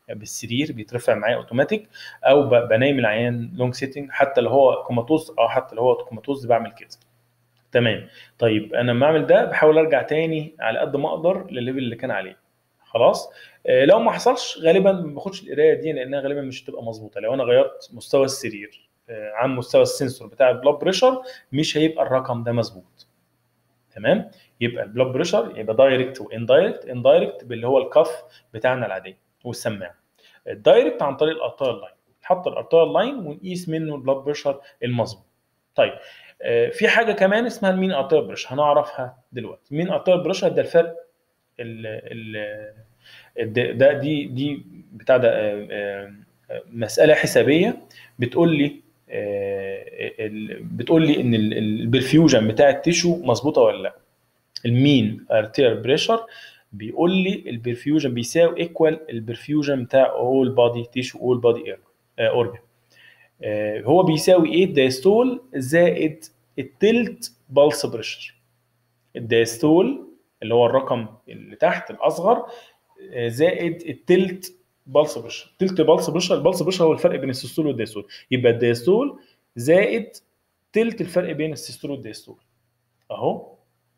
بالسرير بيترفع معايا اوتوماتيك او ب- بنيم العيان لونج سيتنج حتى لو هو كوماتوز او حتى لو هو كوماتوز بعمل كده تمام طيب انا لما اعمل ده بحاول ارجع تاني على قد ما اقدر للليفل اللي كان عليه خلاص آه، لو ما حصلش غالبا ما باخدش القرايه دي لانها غالبا مش هتبقى مظبوطه لو انا غيرت مستوى السرير آه، عن مستوى السنسور بتاع البلاد بريشر مش هيبقى الرقم ده مظبوط تمام يبقى البلاد بريشر يبقى دايركت واندايركت اندايركت اللي هو الكف بتاعنا العاديه والسماعه الدايركت عن طريق الارتيال لاين نحط الارتيال لاين ونقيس منه البلاد بريشر المظبوط طيب آه، في حاجه كمان اسمها المين ارتيال بريشر هنعرفها دلوقتي مين ارتيال بريشر ده الفرق ال ال الد- ده دي دي بتاع ده آه، آه، آه، مساله حسابيه بتقول لي آه، ال- بتقول لي ان ال- ال- البرفيوجن بتاع التيشو مظبوطه ولا لا المين ارتير بريشر بيقول لي البرفيوجن بيساوي ايكوال البرفيوجن بتاع اول بادي تيشو اول بادي اير اورجن هو بيساوي ايه الدايستول زائد التلت بالس بريشر الدايستول اللي هو الرقم اللي تحت الاصغر آه، زائد التلت بالس بريشر تلت بالس بريشر البالس بريشر هو الفرق بين السيستول والدايستول يبقى الدايستول زائد تلت الفرق بين السيستول والدايستول اهو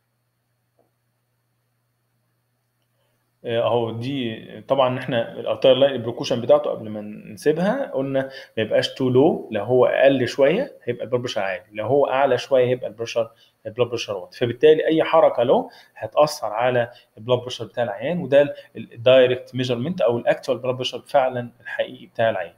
اهو دي طبعا احنا الارتير لاين البروكوشن بتاعته قبل ما نسيبها قلنا ما يبقاش تو لو لو هو اقل شويه هيبقى البلاد بريشر عالي لو هو اعلى شويه هيبقى البريشر البلاد بريشر واطي فبالتالي اي حركه له هتاثر على البلاد بريشر بتاع العيان وده الدايركت ميجرمنت او الاكتوال بلاد بريشر فعلا الحقيقي بتاع العيان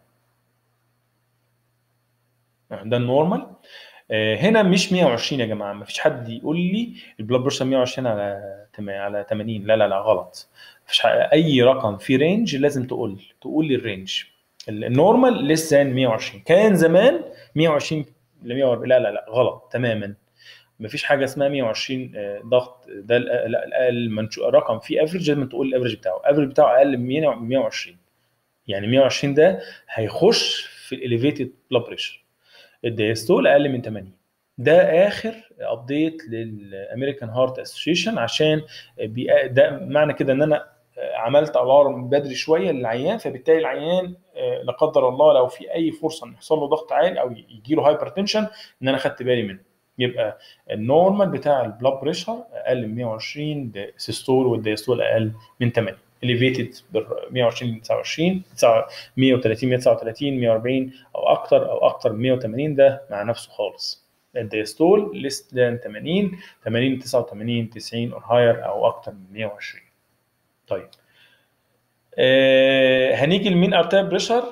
ده النورمال آه، هنا مش 120 يا جماعه ما فيش حد يقول لي البلاد بريشر 120 على تم- على 80 لا لا لا غلط مفيش ح- اي رقم في رينج لازم تقول تقول لي الرينج النورمال لسه 120 كان زمان 120 ل 140 لا لا لا غلط تماما مفيش حاجه اسمها 120 آه، ضغط ده ال- لا الاقل منشو- رقم فيه افريج لازم تقول الافريج بتاعه الافريج بتاعه اقل من 100 من 120 يعني 120 ده هيخش في الاليفيتد بلاد بريشر الدايستول اقل من 80 ده اخر ابديت للامريكان هارت اسوشيشن عشان بي- ده معنى كده ان انا عملت الارم بدري شويه للعيان فبالتالي العيان آه، لا قدر الله لو في اي فرصه ان يحصل له ضغط عالي او يجي له هايبر تنشن ان انا خدت بالي منه يبقى النورمال بتاع البلاد بريشر اقل من 120 ده سيستول والدايستول اقل من 80 اليفيتد 120 29 تسعة- 130 139 140 او اكتر او اكتر من 180 ده مع نفسه خالص الدايستول ليس ذان 80 80 89 90 اور هاير او اكتر من 120 طيب آه هنيجي لمين ارتيال بريشر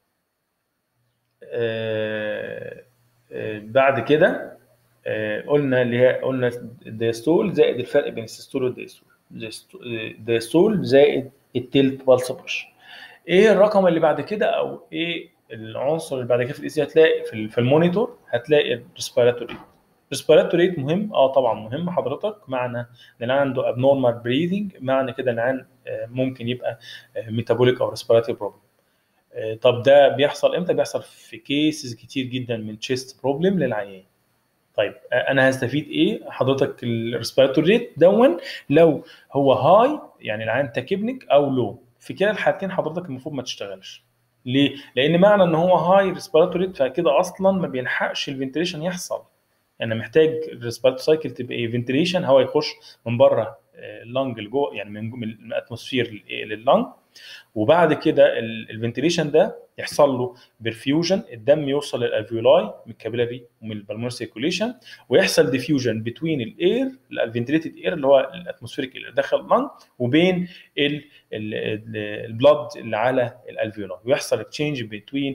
آه آه بعد كده آه قلنا اللي هي قلنا الدايستول زائد الفرق بين السيستول والدايستول الدايستول زائد التلت بالس بريشر ايه الرقم اللي بعد كده او ايه العنصر اللي بعد كده في الاي سي هتلاقي في, ال- في المونيتور هتلاقي الريسبيراتوري ريسبيراتوري ريت مهم اه طبعا مهم حضرتك معنى ان العيان عنده ابنورمال بريذنج معنى كده ان العيان آه، ممكن يبقى ميتابوليك او ريسبيراتوري بروبلم طب ده بيحصل امتى بيحصل في كيسز كتير جدا من تشيست بروبلم للعيان طيب آه، انا هستفيد ايه حضرتك الريسبيراتوري ريت دون لو هو هاي يعني العيان تاكيبنيك او لو في كلا الحالتين حضرتك المفروض ما تشتغلش ليه؟ لان معنى ان هو هاي ريسبيراتوري ريت فكده اصلا ما بيلحقش الفنتريشن يحصل يعني محتاج الريسبيراتوري سايكل تبقى ايه فنتريشن هواء يخش من بره اللنج لجوه يعني من من الاتموسفير لللنج وبعد كده الفنتريشن ده يحصل له برفيوجن الدم يوصل للالفيولاي من الكابيلاري ومن البلمونري سيركوليشن ويحصل ديفيوجن بتوين الاير الفنتريتد اير اللي هو الاتموسفيريك اللي داخل اللنج وبين البلاد اللي على الالفيولاي ويحصل اكتشينج بتوين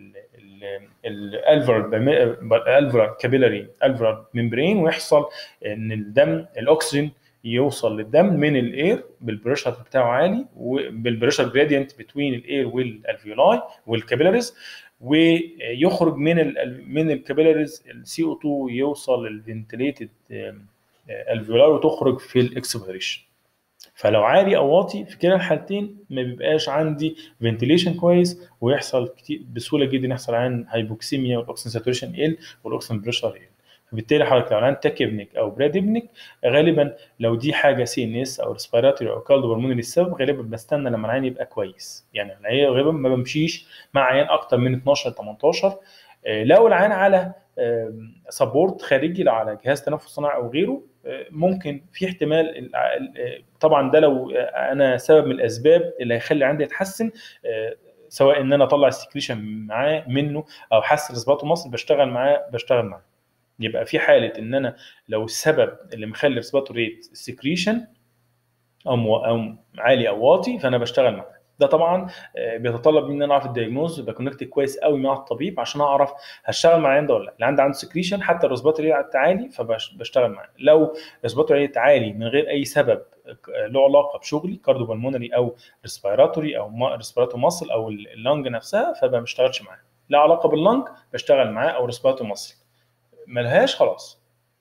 الالفر كابيلاري الفر ممبرين ويحصل ان الدم الاكسجين يوصل للدم من الاير بالبريشر بتاعه عالي وبالبريشر جريدينت بتوين الاير والالفيولاي والكابيلاريز ويخرج من ال من الكابيلاريز السي او 2 يوصل للفنتليتد الفيولاي وتخرج في الاكسبيريشن فلو عالي او واطي في كلا الحالتين ما بيبقاش عندي فنتيليشن كويس ويحصل كتير بسهوله جدا يحصل عن هايبوكسيميا والاكسجين ساتوريشن يقل والاكسجين بريشر يقل فبالتالي حضرتك لو العيان تاك ابنك او براد ابنك غالبا لو دي حاجه سي ان اس او ريسبيراتوري او كالدو هرموني السبب غالبا بستنى لما العيان يبقى كويس يعني العيان غالبا ما بمشيش مع عيان اكتر من 12 18 آه، لو العيان على سبورت خارجي لو على جهاز تنفس صناعي او غيره آه، ممكن في احتمال ال- ال- آه، طبعا ده لو آه، انا سبب من الاسباب اللي هيخلي عندي يتحسن آه، سواء ان انا اطلع السكريشن معاه منه او حس رسباته مصر بشتغل معاه بشتغل معاه يبقى في حاله ان انا لو السبب اللي مخلي رسباته ريت السكريشن او مو او عالي او واطي فانا بشتغل معاه ده طبعا آه، بيتطلب مني ان انا اعرف الدايجنوز بكونكت كويس قوي مع الطبيب عشان اعرف هشتغل مع العيان ده ولا لا اللي عنده عنده سكريشن حتى الرسبات ريت عالي فبشتغل معاه لو رسبات ريت عالي من غير اي سبب آه، له علاقه بشغلي كارديو بالمونري او ريسبيراتوري او ريسبيراتو ماسل او اللنج نفسها فما بشتغلش معاه لا علاقه باللنج بشتغل معاه او ريسبيراتو ماسل ملهاش خلاص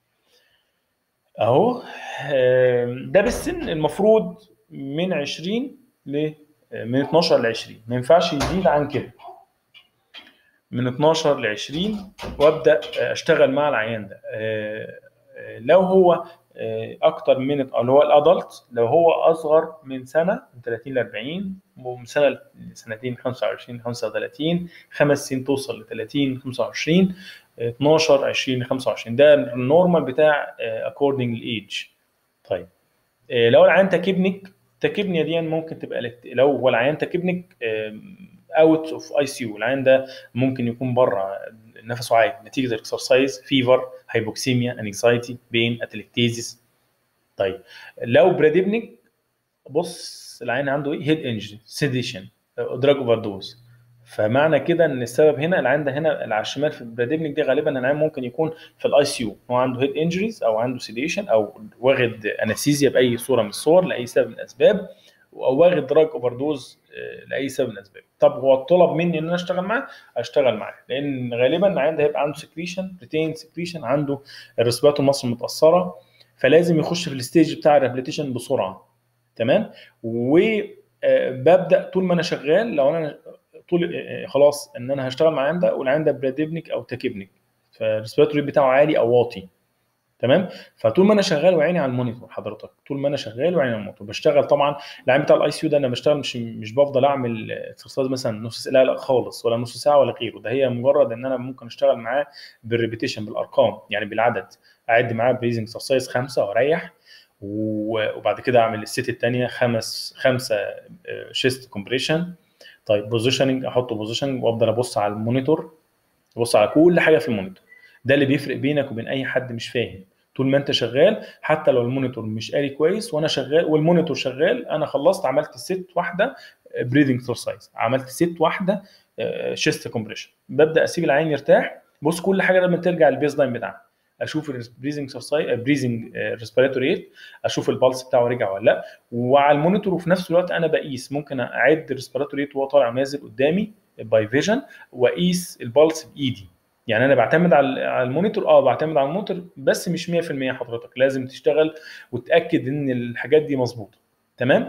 اهو آم، ده بالسن المفروض من 20 ل من 12 ل 20 ما ينفعش يزيد عن كده من 12 ل 20 وابدا اشتغل مع العيان ده آه، آه، لو هو آه، اكتر من اللي هو الادلت لو هو اصغر من سنه من 30 ل 40 ومن سنه لسنتين 25 35 خمس سنين توصل ل 30 25 12 20 25 ده النورمال بتاع اكوردنج الايدج طيب آه، لو العيان تكبنك تكبنيا دي ممكن تبقى لت- لو هو العيان تكبنك اوت اوف اي سي يو العيان ده ممكن يكون بره نفسه عالي نتيجه الاكسرسايز فيفر هايبوكسيميا انكزايتي بين اتلكتيزيس طيب لو براديبنك بص العين عنده ايه هيد انجري سيديشن دراج اوفر دوز فمعنى كده ان السبب هنا العين ده هنا اللي على الشمال في البراديبنك دي غالبا العين ممكن يكون في الاي سي يو هو عنده هيد انجريز او عنده سيديشن او واخد انستيزيا باي صوره من الصور لاي سبب من الاسباب او واخد دراج اوفر دوز لاي سبب من الاسباب طب هو طلب مني ان انا اشتغل معاه اشتغل معاه لان غالبا العيان ده هيبقى عنده سكريشن ريتين سكريشن عنده الرسبات مصر متاثره فلازم يخش في الستيج بتاع الريهابيليتيشن بسرعه تمام وببدا طول ما انا شغال لو انا طول آه، خلاص ان انا هشتغل مع العيان ده والعيان ده براديبنك او تاكيبنك فالريسبيراتوري بتاعه عالي او واطي تمام فطول ما انا شغال وعيني على المونيتور حضرتك طول ما انا شغال وعيني على المونيتور بشتغل طبعا العين بتاع الاي سي يو ده انا بشتغل مش مش بفضل اعمل اكسرسايز مثلا نص ساعه لا لا خالص ولا نص ساعه ولا غيره ده هي مجرد ان انا ممكن اشتغل معاه بالريبيتيشن بالارقام يعني بالعدد اعد معاه بريزنج اكسرسايز خمسه واريح و- وبعد كده اعمل الست الثانيه خمس خمسه شيست كومبريشن طيب بوزيشننج احطه بوزيشننج وافضل ابص على المونيتور ابص على كل حاجه في المونيتور ده اللي بيفرق بينك وبين اي حد مش فاهم طول ما انت شغال حتى لو المونيتور مش قاري كويس وانا شغال والمونيتور شغال انا خلصت عملت ست واحده بريذنج اكسرسايز عملت ست واحده شيست كومبريشن ببدا اسيب العين يرتاح بص كل حاجه لما ترجع البيز لاين بتاعها اشوف البريزنج اكسرسايز بريزنج ريسبيراتوري ريت اشوف البلس بتاعه رجع ولا لا وعلى المونيتور وفي نفس الوقت انا بقيس ممكن اعد الريسبيراتوري ريت وهو طالع ونازل قدامي باي فيجن واقيس البلس بايدي يعني انا بعتمد على على المونيتور اه بعتمد على المونيتور بس مش 100% حضرتك لازم تشتغل وتاكد ان الحاجات دي مظبوطه تمام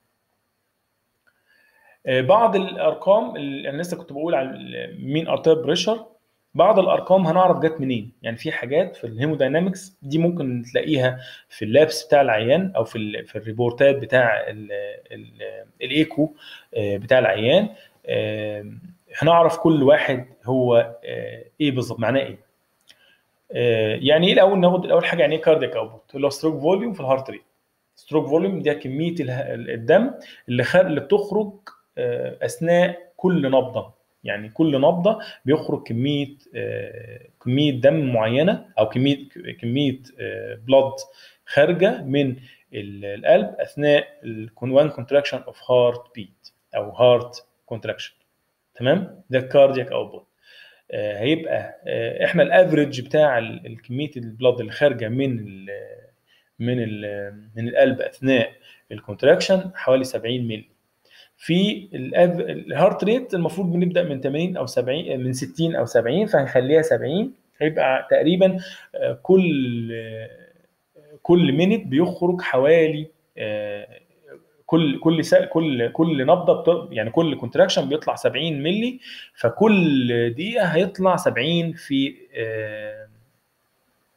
آه، بعض الارقام اللي انا لسه كنت بقول على مين ارتيريال بريشر بعض الارقام هنعرف جت منين يعني في حاجات في الهيموداينامكس دي ممكن تلاقيها في اللابس بتاع العيان او في ال في الريبورتات بتاع ال ال الايكو آه، بتاع العيان آه، هنعرف كل واحد هو آه، ايه بالظبط معناه ايه آه، يعني ايه الاول ناخد الاول حاجه يعني ايه كاردياك اوتبوت اللي هو ستروك فوليوم في الهارت ريت ستروك فوليوم دي كميه اله- الدم اللي خ... اللي بتخرج آه، اثناء كل نبضه يعني كل نبضه بيخرج كميه آه، كميه دم معينه او كميه كميه بلاد خارجه من ال- القلب اثناء الوان كونتراكشن اوف هارت بيت او هارت كونتراكشن تمام ده الكاردياك اوتبوت هيبقى آه، احنا الافريج بتاع ال- ال- كميه البلاد اللي خارجه من ال من ال من القلب اثناء الكونتراكشن حوالي 70 مللي في الأف- الهارت ريت المفروض بنبدا من 80 او 70 من 60 او 70 فهنخليها 70 هيبقى تقريبا آه، كل آه، كل مينيت بيخرج حوالي آه، كل كل سا كل كل نبضه بت... يعني كل كونتراكشن بيطلع 70 مللي فكل دقيقه هيطلع 70 في آه،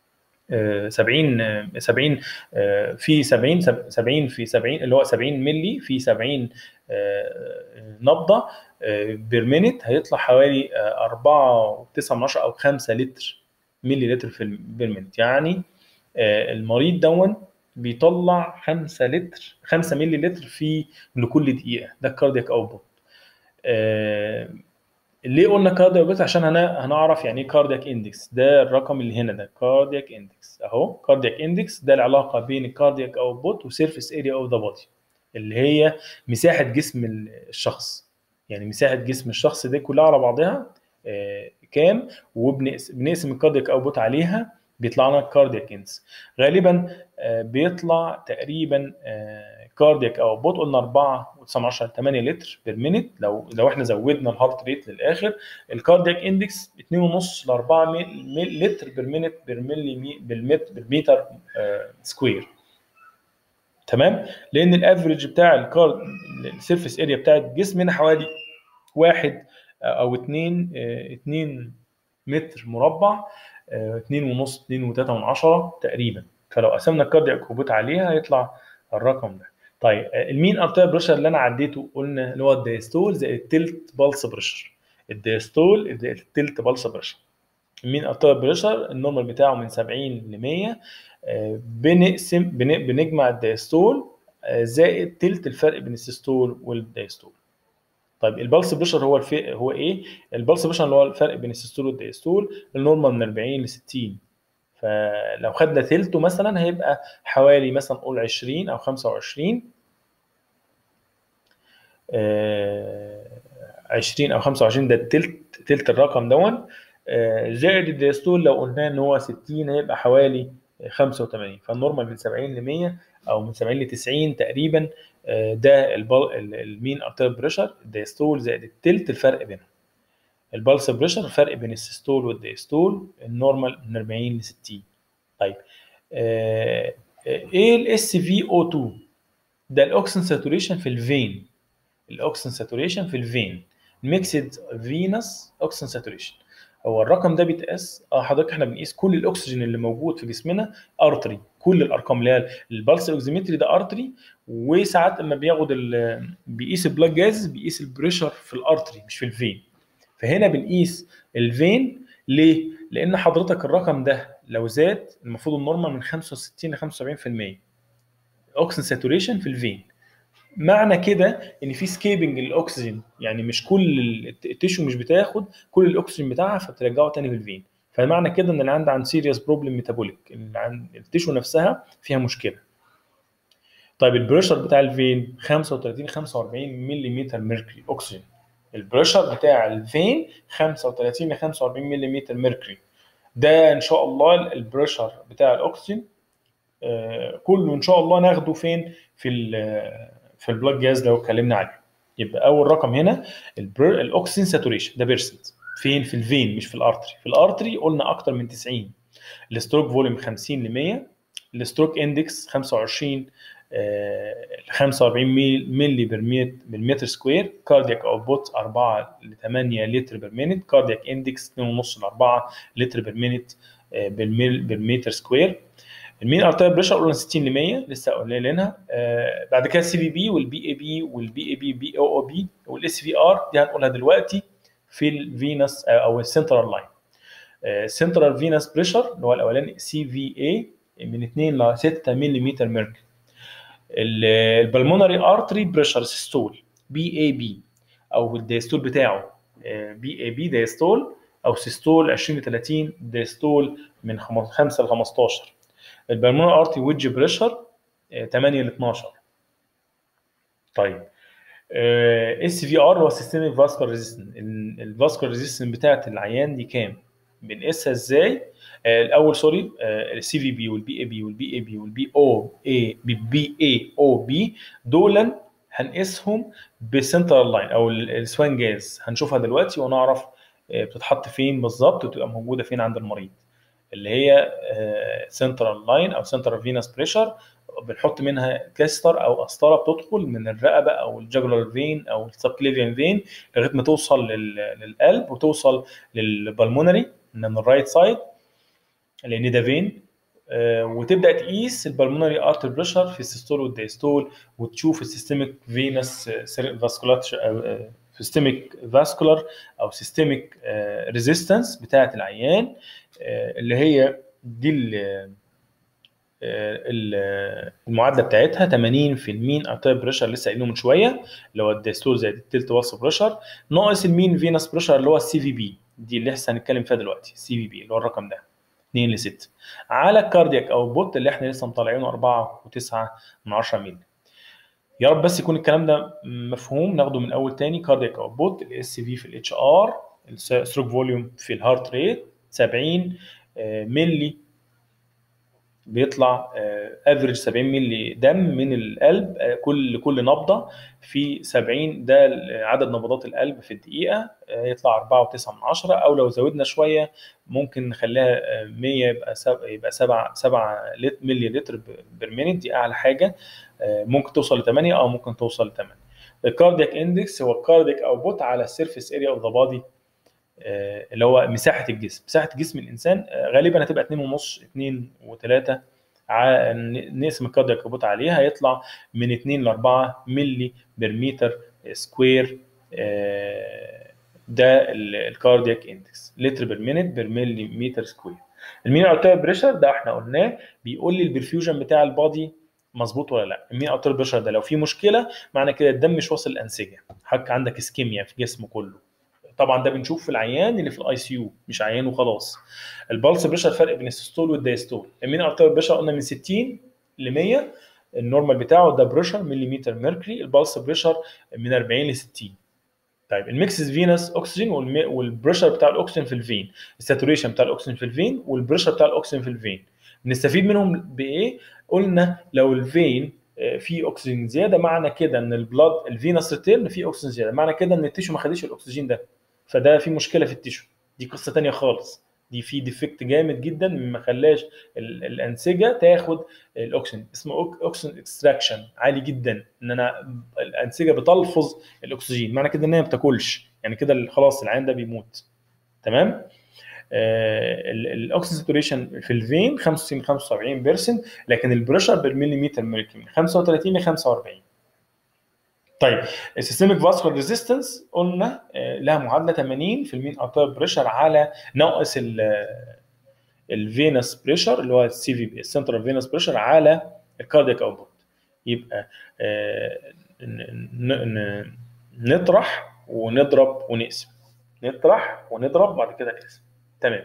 آه، 70 آه، 70 آه، في 70 70 في 70 اللي هو 70 ملي في 70 آه، نبضه بير مينيت هيطلع حوالي 4.9 او 5 لتر ملي لتر في البير مينيت يعني آه، المريض دون بيطلع 5 لتر 5 ملي لتر في لكل دقيقه ده الكاردياك اوتبوت ليه قلنا كاردياك اوتبوت عشان هنا هنعرف يعني ايه كاردياك اندكس ده الرقم اللي هنا ده كاردياك اندكس اهو كاردياك اندكس ده العلاقه بين الكاردياك اوتبوت وسيرفيس اريا اوف ذا بودي اللي هي مساحه جسم الشخص يعني مساحه جسم الشخص دي كلها على بعضها آه، كام وبنقسم الكاردياك اوتبوت عليها بيطلع لنا الكاردياك اندكس غالبا آه، بيطلع تقريبا كاردياك اوتبوت قلنا 4 و19 8 لتر بير مينيت لو لو احنا زودنا الهارت ريت للاخر الكاردياك اندكس 2.5 ل 4 مل- لتر بير مينيت بير ملي بالمتر بالمتر آه، سكوير تمام لان الافريج بتاع الكارد السيرفيس اريا بتاع الجسم هنا حوالي واحد او اتنين اه، اتنين متر مربع اه، اتنين ونص اتنين وتلاته من عشرة تقريبا فلو قسمنا الكاردياك كوبوت عليها هيطلع الرقم ده طيب اه، المين ارتيريال بريشر اللي انا عديته قلنا اللي هو الدايستول زائد التلت بالس بريشر الدايستول زائد التلت بالس بريشر المين ارتيريال بريشر النورمال بتاعه من 70 ل 100 آه، بنقسم بن- بنجمع الدايستول آه، زائد تلت الفرق بين السيستول والدايستول طيب البلس بريشر هو الف... هو ايه البلس بريشر اللي هو الفرق بين السيستول والدايستول النورمال من 40 ل 60 فلو خدنا تلته مثلا هيبقى حوالي مثلا قول 20 او 25 آه، 20 او 25 ده التلت تلت الرقم دون آه، زائد الدايستول لو قلنا ان هو 60 هيبقى حوالي 85 فالنورمال من 70 ل 100 او من 70 ل 90 تقريبا آه، ده البل... ال- المين ارتيريال بريشر الدايستول زائد التلت الفرق بينهم البلس بريشر الفرق بين السيستول والدايستول النورمال من 40 ل 60 طيب آه، آه، ايه الاس في او 2 ده الاكسجين ساتوريشن في الفين الاكسجين ساتوريشن في الفين ميكسد فينس اوكسجين ساتوريشن هو الرقم ده بيتقاس اه حضرتك احنا بنقيس كل الاكسجين اللي موجود في جسمنا ارتري كل الارقام اللي هي البلس اوكسيمتري ده ارتري وساعات لما بياخد ال- بيقيس البلاك جاز بيقيس البريشر في الارتري مش في الفين فهنا بنقيس الفين ليه؟ لان حضرتك الرقم ده لو زاد المفروض النورمال من 65 ل 75% اوكسجين ساتوريشن في الفين معنى كده ان في سكيبنج للاكسجين يعني مش كل الت- التيشو مش بتاخد كل الاكسجين بتاعها فبترجعه تاني في الفين فمعنى كده ان اللي عنده عن سيريس بروبلم ميتابوليك اللي عند التيشو نفسها فيها مشكله طيب البريشر بتاع الفين 35 45 ملم ميركوري اكسجين البريشر بتاع الفين 35 ل 45 ملم ميركوري ده ان شاء الله البريشر بتاع الاكسجين آه، كله ان شاء الله ناخده فين في ال في البلاك جاز لو اتكلمنا عليه يبقى اول رقم هنا البر- الاكسجين ساتوريشن ده بيرسنت فين في الفين مش في الارتري في الارتري قلنا اكتر من 90 الستروك فوليوم 50 ل 100 الستروك اندكس 25 آه، ل 45 ميل- ملي بالميت- بالمتر سكوير كاردياك اوتبوت 4 ل 8 لتر بالمينت كاردياك اندكس 2.5 ل 4 لتر بالمينت آه، بالميل بالمتر سكوير المين ارتيريال بريشر قلنا 60 ل 100 لسه قايلينها آه بعد كده السي في بي والبي اي بي والبي اي بي بي او او بي والاس في ار دي هنقولها دلوقتي في الفينس او السنترال لاين السنترال فينس بريشر اللي هو الاولاني سي في اي من 2 ل 6 ملم ميركوري البلمونري ارتري بريشر سيستول بي اي بي او الدايستول بتاعه بي اي بي دايستول او سيستول 20 ل 30 دايستول من 5 ل 15 البلمونري ارتري ويدج بريشر 8 ل 12 طيب اس في ار هو سيستميك فاسكولار ريزيستنس الفاسكولار ريزيستنس بتاعت العيان دي كام؟ بنقيسها ازاي؟ آه، الاول سوري السي في بي والبي اي بي والبي اي بي والبي او اي بي اي او بي دول هنقيسهم بسنترال لاين او ال- السوان جاز هنشوفها دلوقتي ونعرف آه، بتتحط فين بالظبط وتبقى موجوده فين عند المريض اللي هي سنترال لاين او سنترال فينس بريشر بنحط منها كاستر او قسطره بتدخل من الرقبه او الجاجولار فين او السبكليفيان فين لغايه ما توصل لل- للقلب وتوصل للبلمونري من الرايت سايد لان ده فين آه، وتبدا تقيس البلمونري ارتر بريشر في السيستول والدايستول وتشوف السيستميك فينس فاسكولار سيستميك فاسكولار او سيستميك ريزيستنس بتاعه العيان آه، اللي هي دي ال- آه، ال- المعادله بتاعتها 80 في المين ارتر بريشر لسه قايلينه من شويه اللي هو الدايستول زائد التلت وصف بريشر ناقص المين فينس بريشر اللي هو السي في بي دي اللي لسه هنتكلم فيها دلوقتي السي في بي اللي هو الرقم ده 2 ل 6 على الكاردياك او البوت اللي احنا لسه مطلعينه 4 و9 من 10 مللي يا رب بس يكون الكلام ده مفهوم ناخده من اول تاني كاردياك او بوت الاس في في الاتش ار الستروك فوليوم في الهارت ريت 70 آه، ملي بيطلع افريج 70 ملي دم من القلب آه، كل كل نبضه في 70 ده عدد نبضات القلب في الدقيقه آه، يطلع 4.9 من 10 او لو زودنا شويه ممكن نخليها آه، 100 يبقى سب- يبقى 7 7 ملي لتر بير مينيت دي اعلى حاجه آه، ممكن توصل ل 8 او ممكن توصل ل 8 الكاردياك اندكس هو الكاردياك اوتبوت على السيرفيس اريا اوف ذا بادي اللي هو مساحه الجسم مساحه جسم الانسان آه، غالبا هتبقى 2.5 2 و3 نقسم الكاردياك اوتبوت عليها هيطلع من 2 ل 4 ملي بير متر سكوير آه، ده الكاردياك اندكس لتر بير مينيت بير ملي متر سكوير المين ارتيريال بريشر ده احنا قلناه بيقول لي البرفيوجن بتاع البادي مظبوط ولا لا المين ارتيريال بريشر ده لو في مشكله معنى كده الدم مش واصل الانسجه حضرتك عندك اسكيميا في جسمه كله طبعا ده بنشوف في العيان اللي في الاي سي يو مش عيان وخلاص البلس بريشر فرق بين السيستول والدايستول المين ارتيريال بريشر قلنا من 60 ل 100 النورمال بتاعه ده بريشر مليمتر ميركوري البلس بريشر من 40 ل 60 طيب الميكسز فينس اكسجين والم- والبريشر بتاع الاكسجين في الفين الساتوريشن بتاع الاكسجين في الفين والبريشر بتاع الاكسجين في الفين بنستفيد منهم بايه قلنا لو الفين آه، فيه اكسجين زياده معنى كده ان البلاد الفينس ريتيرن فيه اكسجين زياده معنى كده ان التيشو ما خدش الاكسجين ده فده في مشكله في التيشو دي قصه تانية خالص دي في ديفكت جامد جدا ما خلاش ال- الانسجه تاخد الاكسجين اسمه أوك- اكسجين اكستراكشن عالي جدا ان انا الانسجه بتلفظ الاكسجين معنى كده ان هي ما بتاكلش يعني كده ال- خلاص العين ده بيموت تمام الاكسجين ساتوريشن في الفين 65 75% لكن البريشر بالمليمتر ميركوري من 35 ل 45 طيب السيستميك فاسكولار ريزيستنس قلنا آه، لها معادله 80 في المين ارتيريال بريشر على ناقص الفينس بريشر اللي هو السي في بي السنترال فينس بريشر على الكاردياك اوتبوت يبقى آه، ن- ن- ن- نطرح ونضرب ونقسم نطرح ونضرب بعد كده نقسم تمام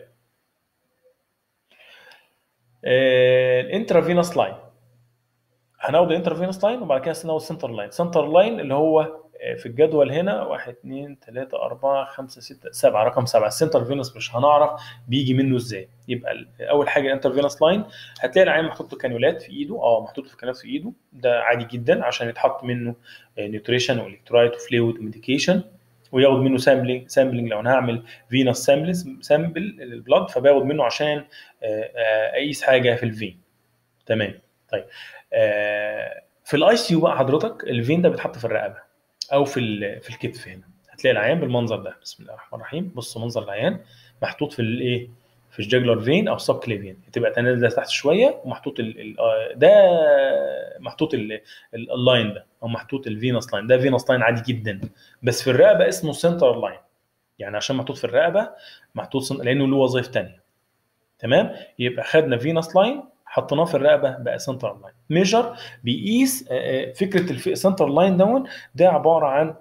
الانترافينوس لاين هناخد الانترفينوس لاين وبعد كده هناخد السنتر لاين سنتر لاين اللي هو آه، في الجدول هنا 1 2 3 4 5 6 7 رقم 7 السنتر فينوس مش هنعرف بيجي منه ازاي يبقى ال- اول حاجه الانترفينوس لاين هتلاقي العيان محطوط له كانيولات في ايده اه محطوط له كانيولات في ايده ده عادي جدا عشان يتحط منه نيوتريشن والكترولايت وفلويد وميديكيشن وياخد منه سامبلينج سامبلينج لو انا هعمل فينوس سامبلز سامبل للبلاد فباخد منه عشان آه، آه، اقيس حاجه في الفين تمام طيب آه، في الاي سي يو بقى حضرتك الفين ده بيتحط في الرقبه او في ال- في الكتف هنا هتلاقي العيان بالمنظر ده بسم الله الرحمن الرحيم بص منظر العيان محطوط في الايه في الجاجلر فين او سب كليفيان تبقى تنازل تحت شويه ومحطوط ال ال آه، ده محطوط ال- ال- اللاين ده او محطوط الفينوس لاين ده فينوس لاين عادي جدا بس في الرقبه اسمه سنتر لاين يعني عشان محطوط في الرقبه محطوط سن... لانه له وظائف ثانيه تمام يبقى خدنا فينوس لاين حطيناه في الرقبه بقى سنتر لاين ميجر بيقيس آه، آه، فكره السنتر لاين دون ده عباره عن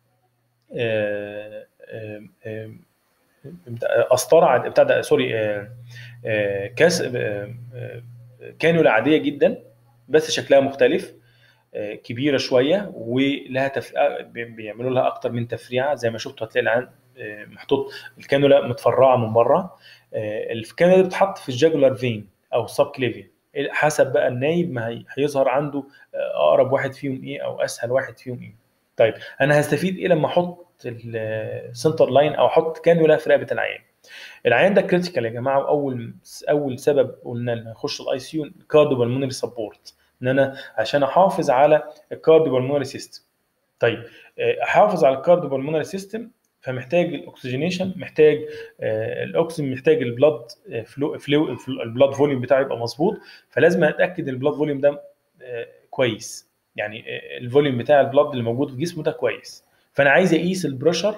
آه، آه، آه، قسطره عاد- بتاع ده سوري آه، آه، كاس آه، آه، كانولا عاديه جدا بس شكلها مختلف آه، كبيره شويه ولها تف... آه، بي- بيعملوا لها اكتر من تفريعه زي ما شفتوا هتلاقي العين آه، محطوط الكانولا متفرعه من بره آه، الكانولا دي بتتحط في الجاجولار فين او السب كليفيان حسب بقى النايب ما هي- هيظهر عنده آه، اقرب واحد فيهم ايه او اسهل واحد فيهم ايه طيب انا هستفيد ايه لما احط السنتر لاين او احط كانولا في رقبه العيان العيان ده كريتيكال يا جماعه واول اول سبب قلنا ان هخش الاي سي يو كارديو بالمونري سبورت ان انا عشان احافظ على الكارديو بالمونري سيستم طيب آه، احافظ على الكارديو بالمونري سيستم فمحتاج الاكسجينيشن محتاج آه، الاكسجين محتاج البلاد فلو فلو البلاد فوليوم بتاعه يبقى مظبوط فلازم اتاكد البلاد فوليوم ده آه، كويس يعني آه، الفوليوم بتاع البلاد اللي موجود في جسمه ده كويس فانا عايز اقيس البريشر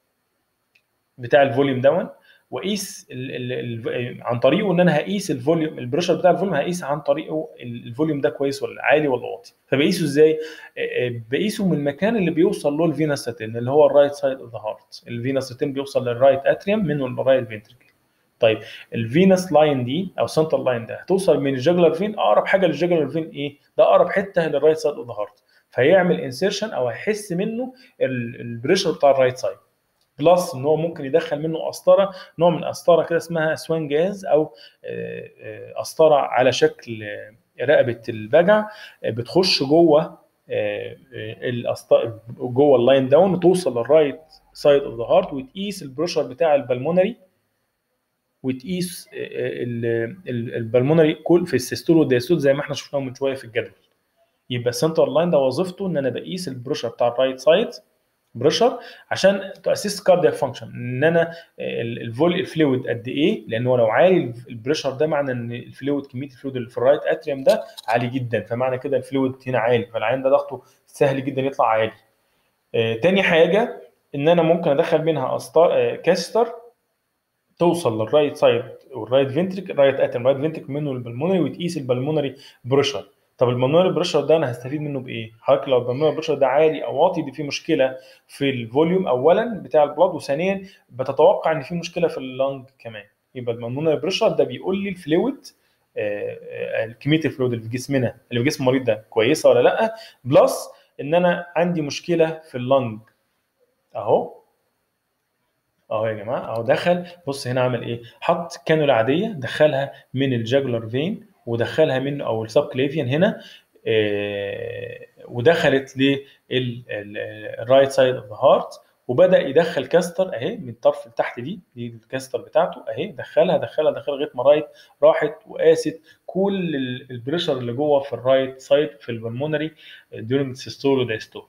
بتاع الفوليوم دون واقيس ال ال ال عن طريقه ان انا هقيس الفوليوم البريشر بتاع الفوليوم هقيس عن طريقه الفوليوم ده كويس ولا عالي ولا واطي فبقيسه ازاي آه، آه، بقيسه من المكان اللي بيوصل له الفيناستاتين اللي هو الرايت سايد اوف ذا هارت الفيناستاتين بيوصل للرايت اتريوم منه للرايت فينتريكل طيب الفينس لاين دي او سنتر لاين ده هتوصل من الجاجلر فين اقرب حاجه للجاجلر فين ايه ده اقرب حته للرايت سايد اوف ذا هارت فيعمل انسيرشن او هيحس منه البريشر بتاع الرايت سايد بلس ان هو ممكن يدخل منه قسطره نوع من القسطره كده اسمها سوان جاز او آه، آه، قسطره على شكل آه، رقبه البجع آه، بتخش جوه آه، آه، القسط- جوه اللاين داون وتوصل للرايت سايد اوف ذا هارت وتقيس البريشر بتاع البلمونري وتقيس البلمونري كل في السيستول والديستول زي ما احنا شفناهم من شويه في الجدول يبقى السنتر لاين ده وظيفته ان انا بقيس البريشر بتاع الرايت سايد بريشر عشان تاسيست كاردياك فانكشن ان انا الفول الفلويد قد ايه لان هو لو عالي البريشر ده معنى ان الفلويد كميه الفلويد اللي في الرايت اتريوم ده عالي جدا فمعنى كده الفلويد هنا عالي فالعين ده ضغطه سهل جدا يطلع عالي آه، تاني حاجه ان انا ممكن ادخل منها أسطار آه، كاستر توصل للرايت سايد والرايت فينتريك رايت اتريوم رايت فينتريك منه البلمونري وتقيس البلمونري بريشر طب البلمونري بريشر ده انا هستفيد منه بايه؟ حضرتك لو البلمونري بريشر ده عالي او واطي دي في مشكله في الفوليوم اولا بتاع البلاد وثانيا بتتوقع ان في مشكله في اللنج كمان يبقى البلمونري بريشر ده بيقول لي الفلويد آه، آه، كميه الفلويد اللي في جسمنا اللي في جسم المريض ده كويسه ولا لا بلس ان انا عندي مشكله في اللنج اهو اهو يا جماعه اهو دخل بص هنا عمل ايه حط كانولا عاديه دخلها من الجاجولار فين ودخلها منه او السب كليفيان هنا آه، ودخلت للرايت سايد اوف ذا هارت وبدا يدخل كاستر اهي من الطرف اللي تحت دي دي الكاستر بتاعته اهي دخلها دخلها دخلها لغايه ما رايت راحت وقاست كل ال- البريشر اللي جوه في الرايت سايد في البلمونري ديورنج سيستول ودايستول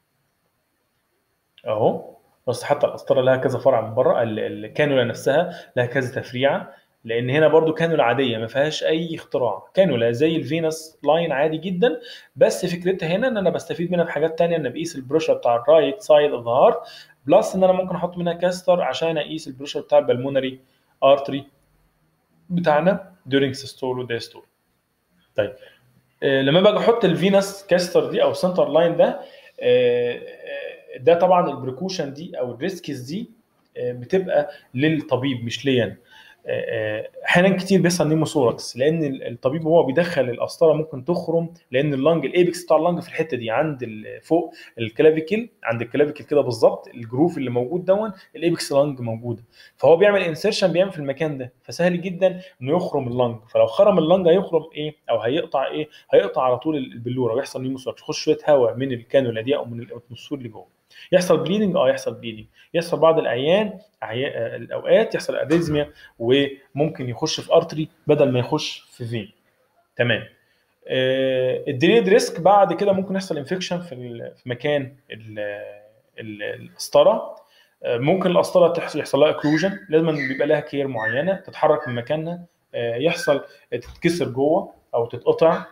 اهو بس حتى القسطره لها كذا فرع من بره ال- الكانولا نفسها لها كذا تفريعه لان هنا برضو كانولا عاديه ما فيهاش اي اختراع كانولا زي الفينس لاين عادي جدا بس فكرتها هنا ان انا بستفيد منها في حاجات تانية ان بقيس البريشر بتاع الرايت سايد اوف ذا هارت بلس ان انا ممكن احط منها كاستر عشان اقيس البريشر بتاع البلمونري ارتري بتاعنا during systole ودايستول طيب آه، لما باجي احط الفينس كاستر دي او السنتر لاين ده آه، آه، ده طبعا البريكوشن دي او الريسكس دي آه، بتبقى للطبيب مش ليا أنا. آه، آه، احيانا كتير بيحصل نيموثوركس لان ال- الطبيب وهو بيدخل القسطره ممكن تخرم لان اللنج الايبكس بتاع اللنج في الحته دي عند ال- فوق الكلافيكل عند الكلافيكل كده بالظبط الجروف اللي موجود دون الايبكس لنج موجوده فهو بيعمل انسيرشن بيعمل في المكان ده فسهل جدا انه يخرم اللنج فلو خرم اللنج هيخرم ايه او هيقطع ايه هيقطع على طول البلوره ويحصل نيموثوركس يخش شويه هواء من الكانولا دي او من الاتموسفير اللي جوه يحصل بليدنج اه يحصل بليدنج يحصل بعض الاعيان أعيا- آه، الاوقات يحصل اريزميا وممكن يخش في ارتري بدل ما يخش في فين تمام الديليد ريسك بعد كده ممكن يحصل انفكشن في ال- في مكان ال- ال- القسطره آه، ممكن القسطره تحصل يحصل لها اكلوجن لازم بيبقى لها كير معينه تتحرك من مكانها آه، يحصل تتكسر جوه او تتقطع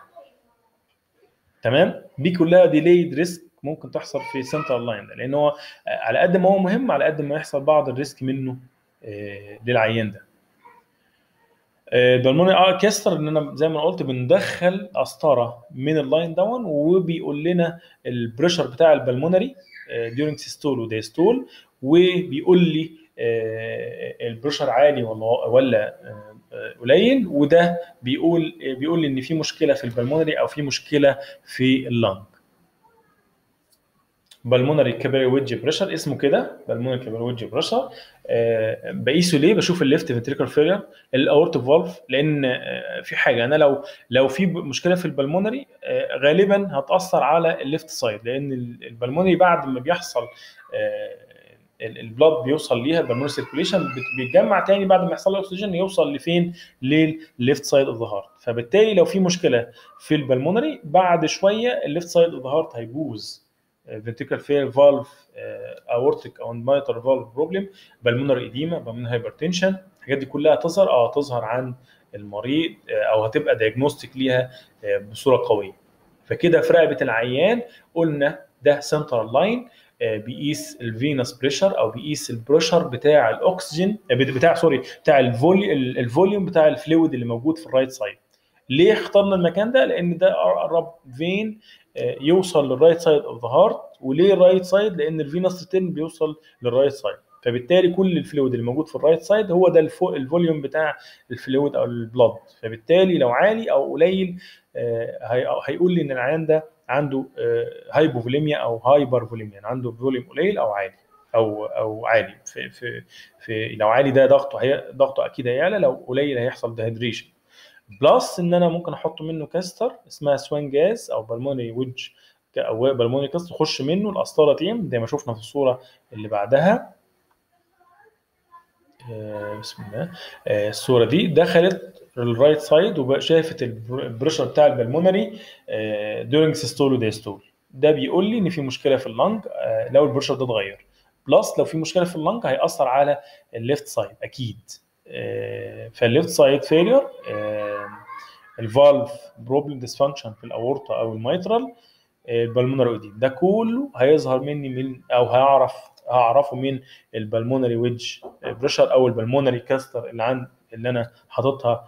تمام دي كلها ديليد ريسك ممكن تحصل في سنترال لاين ده لان هو آه، على قد ما هو مهم على قد ما يحصل بعض الريسك منه آه، للعيان ده البلمونري اه كاستر ان انا زي ما قلت بندخل قسطره من اللاين دون وبيقول لنا البريشر بتاع البلمونري ديورنج سيستول ودايستول وبيقول لي آه، البريشر عالي ولا ولا آه، آه، قليل وده بيقول بيقول لي ان في مشكله في البلمونري او في مشكله في اللنج بالمونري كابيلاري ويدج بريشر اسمه كده بالمونري كابيلاري ويدج بريشر آه، بقيسه ليه بشوف الليفت فنتريكل فيلير الاورت فالف لان آه، في حاجه انا لو لو في ب- مشكله في البلمونري آه، غالبا هتاثر على الليفت سايد لان ال- البلمونري بعد ما بيحصل آه، ال- البلاد بيوصل ليها البلمونري سيركوليشن بيتجمع تاني بعد ما يحصل له اكسجين يوصل لفين للليفت سايد اوف ذا هارت فبالتالي لو في مشكله في البلمونري بعد شويه الليفت سايد اوف ذا هارت هيبوظ ventricular failure valve aortic او mitral valve problem pulmonary edema pulmonary hypertension الحاجات دي كلها تظهر اه تظهر عن المريض او هتبقى دايجنوستيك ليها بصوره قويه فكده في رقبه العيان قلنا ده سنترال لاين بيقيس الفينس بريشر او بيقيس البريشر بتاع الاكسجين بتاع سوري بتاع الفولي الفوليوم بتاع الفلويد اللي موجود في الرايت سايد ليه اخترنا المكان ده لان ده اقرب فين يوصل للرايت سايد اوف ذا هارت وليه الرايت سايد لان الفينس ريتيرن بيوصل للرايت سايد فبالتالي كل الفلويد اللي موجود في الرايت سايد هو ده الفوليوم بتاع الفلويد او البلاد فبالتالي لو عالي او قليل هيقول لي ان العيان ده عنده هايبوفوليميا او هايبر فوليميا يعني عنده فوليوم قليل او عالي او او عالي في في في لو عالي ده ضغطه هي ضغطه اكيد هيعلى لو قليل هيحصل ديهيدريشن بلس ان انا ممكن احط منه كاستر اسمها سوين جاز او بالموني ويدج او بالموني كاستر تخش منه القسطره دي زي ما شفنا في الصوره اللي بعدها بسم الله الصوره دي دخلت الرايت سايد وشافت البريشر بتاع البلمونري دورنج سيستول وديستول ده بيقول لي ان في مشكله في اللنج لو البريشر ده اتغير بلس لو في مشكله في اللنج هياثر على الليفت سايد اكيد فالليفت سايد فيلير الفالف بروبلم ديسفانكشن في الاورطه او الميترال البلمونري اوديم ده كله هيظهر مني من او هيعرف هعرفه من البلمونري ويدج بريشر او البلمونري كاستر اللي عند اللي انا حاططها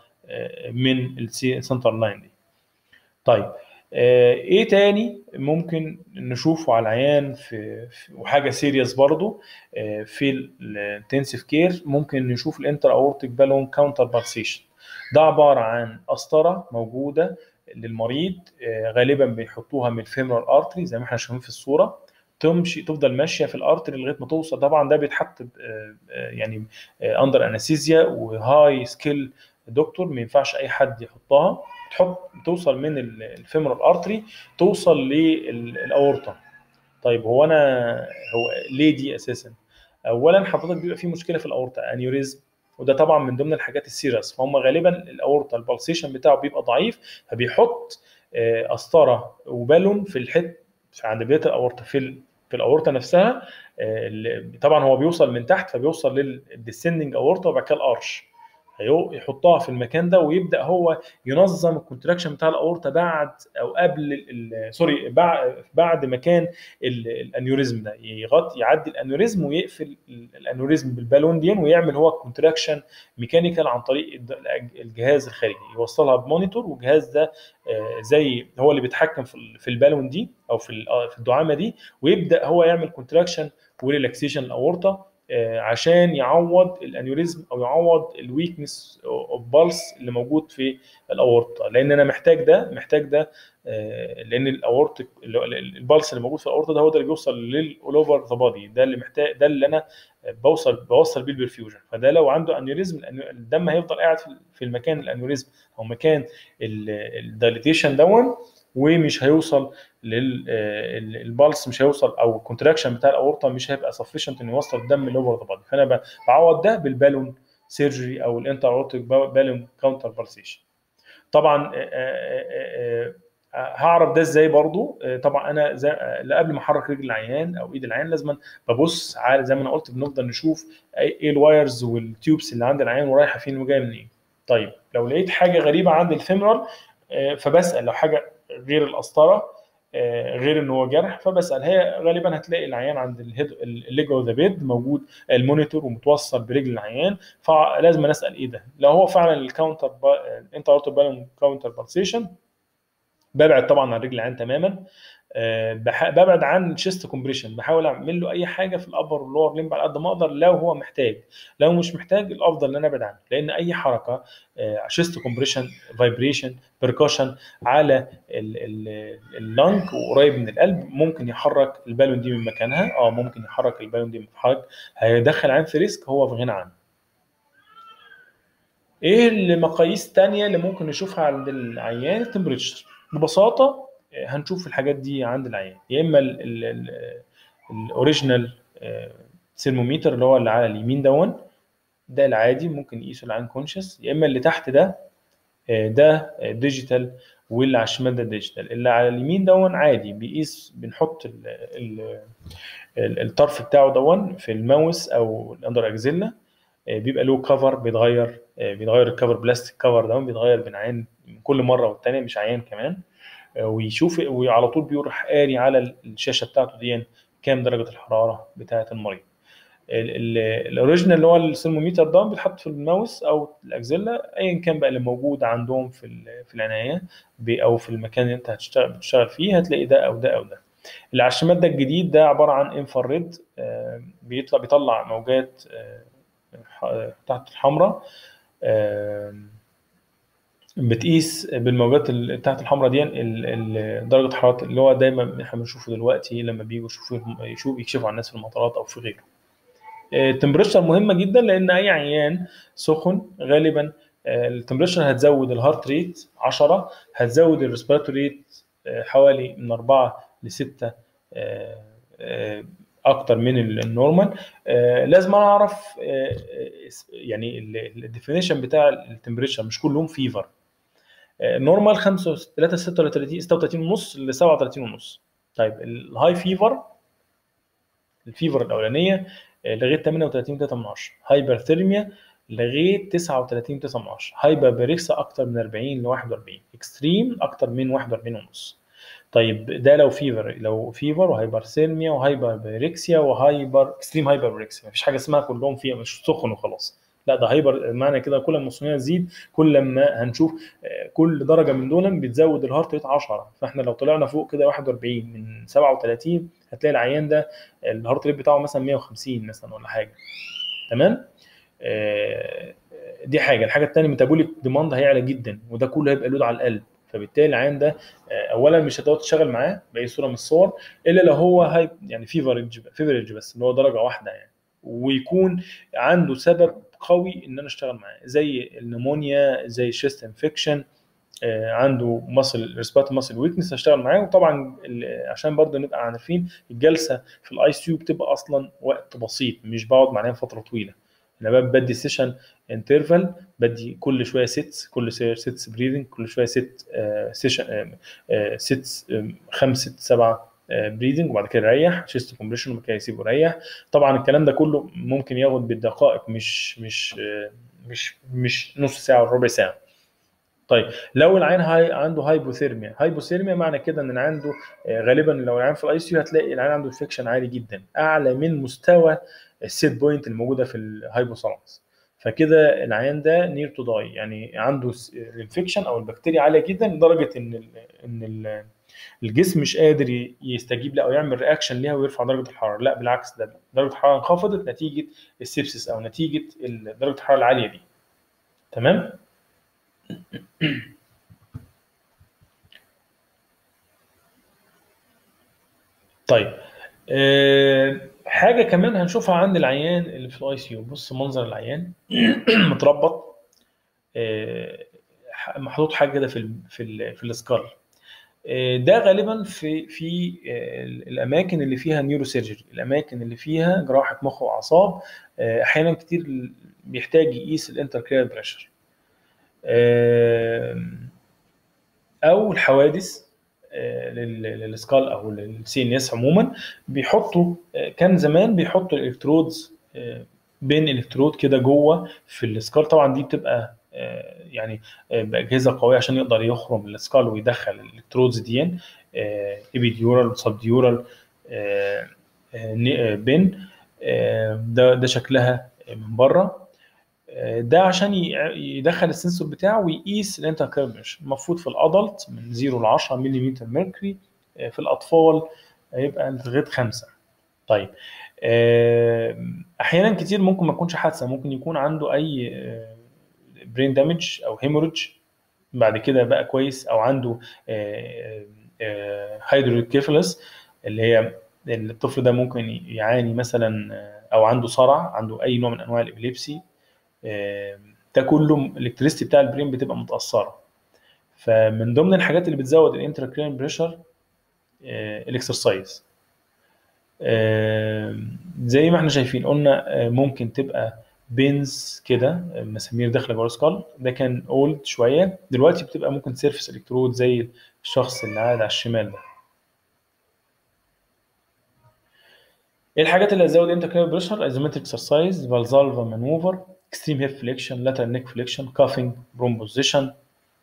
من السنتر لاين دي طيب ايه تاني ممكن نشوفه على العيان في, في وحاجه سيريس برضو في الانتنسيف كير ممكن نشوف الانتر اورتيك بالون كاونتر بالسيشن ده عباره عن قسطره موجوده للمريض غالبا بيحطوها من الفيمورال ارتري زي ما احنا شايفين في الصوره تمشي تفضل ماشيه في الارتري لغايه ما توصل طبعا ده بيتحط يعني اندر انستيزيا وهاي سكيل دكتور ما ينفعش اي حد يحطها تحط توصل من الفيمورال ارتري توصل للاورطه طيب هو انا هو ليه دي اساسا اولا حضرتك بيبقى في مشكله في الاورطه انيوريزم وده طبعا من ضمن الحاجات السيريس فهم غالبا الاورطه البلسيشن بتاعه بيبقى ضعيف فبيحط قسطره وبالون في الحته عند بدايه الاورطه في في الاورطه نفسها طبعا هو بيوصل من تحت فبيوصل للديسندنج اورطه وبعد كده الارش يحطها في المكان ده ويبدا هو ينظم الكونتراكشن بتاع الاورطه بعد او قبل سوري بعد بعد ما كان الانيوريزم ده يغطي يعدي الانيوريزم ويقفل الانيوريزم بالبالون دي ويعمل هو كونتراكشن ميكانيكال عن طريق الجهاز الخارجي يوصلها بمونيتور والجهاز ده زي هو اللي بيتحكم في البالون دي او في في الدعامه دي ويبدا هو يعمل كونتراكشن وريلاكسيشن الاورطه عشان يعوض الانيوريزم او يعوض الويكنس اوف بالس اللي موجود في الاورطه لان انا محتاج ده محتاج ده لان الاورتيك البالس اللي موجود في الاورطه ده هو ده اللي بيوصل للاول اوفر ذا بادي ده اللي محتاج ده اللي انا بوصل بوصل بيه البرفيوجن فده لو عنده انيوريزم الدم هيفضل قاعد في المكان الانيوريزم او مكان الدايليتيشن دون ومش هيوصل للبلس مش هيوصل او الكونتراكشن بتاع الاورطه مش هيبقى سفيشنت انه يوصل الدم لاوفر ذا بادي فانا بعوض ده بالبالون سيرجري او الانتر اورتيك بالون كاونتر بالسيشن طبعا هعرف ده ازاي برضو طبعا انا زي قبل ما احرك رجل العيان او ايد العيان لازم ببص على زي ما انا قلت بنفضل نشوف ايه الوايرز والتيوبس اللي عند العيان ورايحه فين وجايه منين طيب لو لقيت حاجه غريبه عند الفيمرال فبسال لو حاجه غير القسطره غير ان هو جرح فبسال هي غالبا هتلاقي العيان عند الهيد الليج اوف ذا بيد موجود المونيتور ومتوصل برجل العيان فلازم اسال ايه ده لو هو فعلا الكاونتر انت بالون كاونتر بالسيشن ببعد طبعا عن رجل العيان تماما ببعد عن شيست كومبريشن بحاول اعمل له اي حاجه في الابر واللور ليمب على قد ما اقدر لو هو محتاج لو مش محتاج الافضل ان انا ابعد عنه لان اي حركه شيست كومبريشن فايبريشن بركوشن على اللنج وقريب من القلب ممكن يحرك البالون دي من مكانها اه ممكن يحرك البالون دي من حركه هيدخل عين في ريسك هو في غنى عنه ايه المقاييس الثانيه اللي ممكن نشوفها عند العيان التمبريتشر ببساطه هنشوف الحاجات دي عند العيان يا اما الاوريجينال ثيرموميتر اللي هو اللي على اليمين دون ده العادي ممكن يقيسه العين كونشس يا اما اللي تحت ده ده ديجيتال واللي على الشمال ده ديجيتال اللي على اليمين دون عادي بيقيس بنحط ال ال ال- الطرف بتاعه دون في الماوس او الاندر اكزيلا آه، بيبقى له كفر بيتغير آه، بيتغير الكفر بلاستيك كفر ده بيتغير بين عين من كل مره والتانيه مش عيان كمان آه، ويشوف وعلى طول بيروح قاري على الشاشه بتاعته دي كام درجه الحراره بتاعه المريض ال- ال- الاوريجينال اللي هو الثرمومتر ده بيتحط في الماوس او الاكزيلا ايا كان بقى اللي موجود عندهم في ال- في العنايه ب- او في المكان اللي انت هتشتغل بتشتغل فيه هتلاقي ده او ده او ده اللي على الشمال ده الجديد ده عباره عن انفراريد بيطلع بيطلع موجات آه، ح- تحت الحمراء آه، بتقيس بالموجات اللي تحت الحمراء دي ال- ال- درجه حراره اللي هو دايما احنا بنشوفه دلوقتي لما بييجوا يشوفوا يشوفوا يكشفوا عن الناس في المطارات او في غيره التمبريتشر مهمه جدا لان اي عيان سخن غالبا التمبريتشر هتزود الهارت ريت 10 هتزود الريسبيراتوري ريت حوالي من 4 ل 6 اكتر من النورمال آه، لازم أنا اعرف آه، يعني الديفينيشن بتاع التمبريتشر مش كلهم فيفر النورمال 5 3 36 36 ونص ل 37 ونص طيب الهاي فيفر الفيفر الاولانيه آه، لغايه 38 3 من 10 هايبرثيرميا لغايه 39 9 من 10 هايبربريكسا اكتر من 40 ل 41 اكستريم اكتر من 41 ونص طيب ده لو فيفر لو فيفر وهايبرثيرميا وهايبربريكسيا وهايبر اكستريم هايبربريكسيا مفيش حاجه اسمها كلهم فيها مش سخن وخلاص لا ده هايبر معنى كده كل ما السخونيه تزيد كل ما هنشوف آه، كل درجه من دول بتزود الهارت ريت 10 فاحنا لو طلعنا فوق كده 41 من 37 هتلاقي العيان ده الهارت ريت بتاعه مثلا 150 مثلا ولا حاجه تمام آه، دي حاجه الحاجه الثانيه ميتابوليك ديماند هيعلى جدا وده كله هيبقى لود على القلب فبالتالي العيان ده آه، اولا مش هتقدر تشتغل معاه باي صوره من الصور الا لو هو هاي يعني فيفرج فيفرج بس اللي هو درجه واحده يعني ويكون عنده سبب قوي ان انا اشتغل معاه زي النمونيا زي شيست انفكشن عنده ماسل ريسبات ماسل ويكنس هشتغل معاه وطبعا ال- عشان برضه نبقى عارفين الجلسه في الاي سي يو بتبقى اصلا وقت بسيط مش بقعد مع العيان فتره طويله انا بقى بدي سيشن انترفال بدي كل شويه سيتس كل شويه سيتس بريذنج كل شويه ست سيشن سيتس خمسه سبعه بريذنج وبعد كده يريح شيست كومبريشن وبعد كده يسيبه يريح طبعا الكلام ده كله ممكن ياخد بالدقائق مش مش آه، مش مش نص ساعه ولا ربع ساعه طيب لو العين هاي عنده هايبوثيرميا هايبوثيرميا معنى كده ان العين عنده آه، غالبا لو العين في الاي سي يو هتلاقي العين عنده انفكشن عالي جدا اعلى من مستوى السيت بوينت الموجوده في الهايبوثالاموس فكده العيان ده نير تو داي يعني عنده الانفكشن او البكتيريا عاليه جدا لدرجه ان ال ان ال الجسم مش قادر ي- يستجيب لها او يعمل رياكشن ليها ويرفع درجه الحراره لا بالعكس ده درجه الحراره انخفضت نتيجه السيبسيس او نتيجه ال- درجه الحراره العاليه دي تمام طيب أه حاجه كمان هنشوفها عند العيان اللي في الاي سي يو بص منظر العيان متربط أه ح- محطوط حاجه كده في ال في ال في السكال أه ده غالبا في في أه الاماكن اللي فيها نيورو سيرجري الاماكن اللي فيها جراحه مخ واعصاب أه احيانا كتير بيحتاج يقيس الانتركريال بريشر او الحوادث آه، لل- للسكال او للسي ان اس عموما بيحطوا آه، كان زمان بيحطوا الالكترودز آه، بين الكترود كده جوه في السكال طبعا دي بتبقى آه، يعني آه، باجهزه قويه عشان يقدر يخرم السكال ويدخل الالكترودز دي ايبيديورال سبديورال بين آه، ده ده شكلها من بره آه، ده عشان ي- يدخل السنسور بتاعه ويقيس الانتركيربش المفروض في الادلت من 0 ل 10 ملم ميركوري آه، في الاطفال هيبقى لغايه 5 طيب آه، احيانا كتير ممكن ما يكونش حادثه ممكن يكون عنده اي برين دامج او هيموريدج بعد كده بقى كويس او عنده هيدروكيفالس اللي هي الطفل ده ممكن يعاني مثلا آه، او عنده صرع عنده اي نوع من انواع الابيليبسي آه، ده كله الالكتريستي بتاع البرين بتبقى متاثره فمن ضمن الحاجات اللي بتزود الانتراكرين بريشر الاكسرسايز زي ما احنا شايفين قلنا آه، ممكن تبقى بينز كده مسامير داخله جوه السكال ده كان اولد شويه دلوقتي بتبقى ممكن سيرفس الكترود زي الشخص اللي قاعد على الشمال ده ايه الحاجات اللي هتزود انتركرينال بريشر ايزومتريك اكسرسايز فالزالفا مانوفر اكستريم هيب فليكشن لاترال نيك فليكشن كافينج برومبوزيشن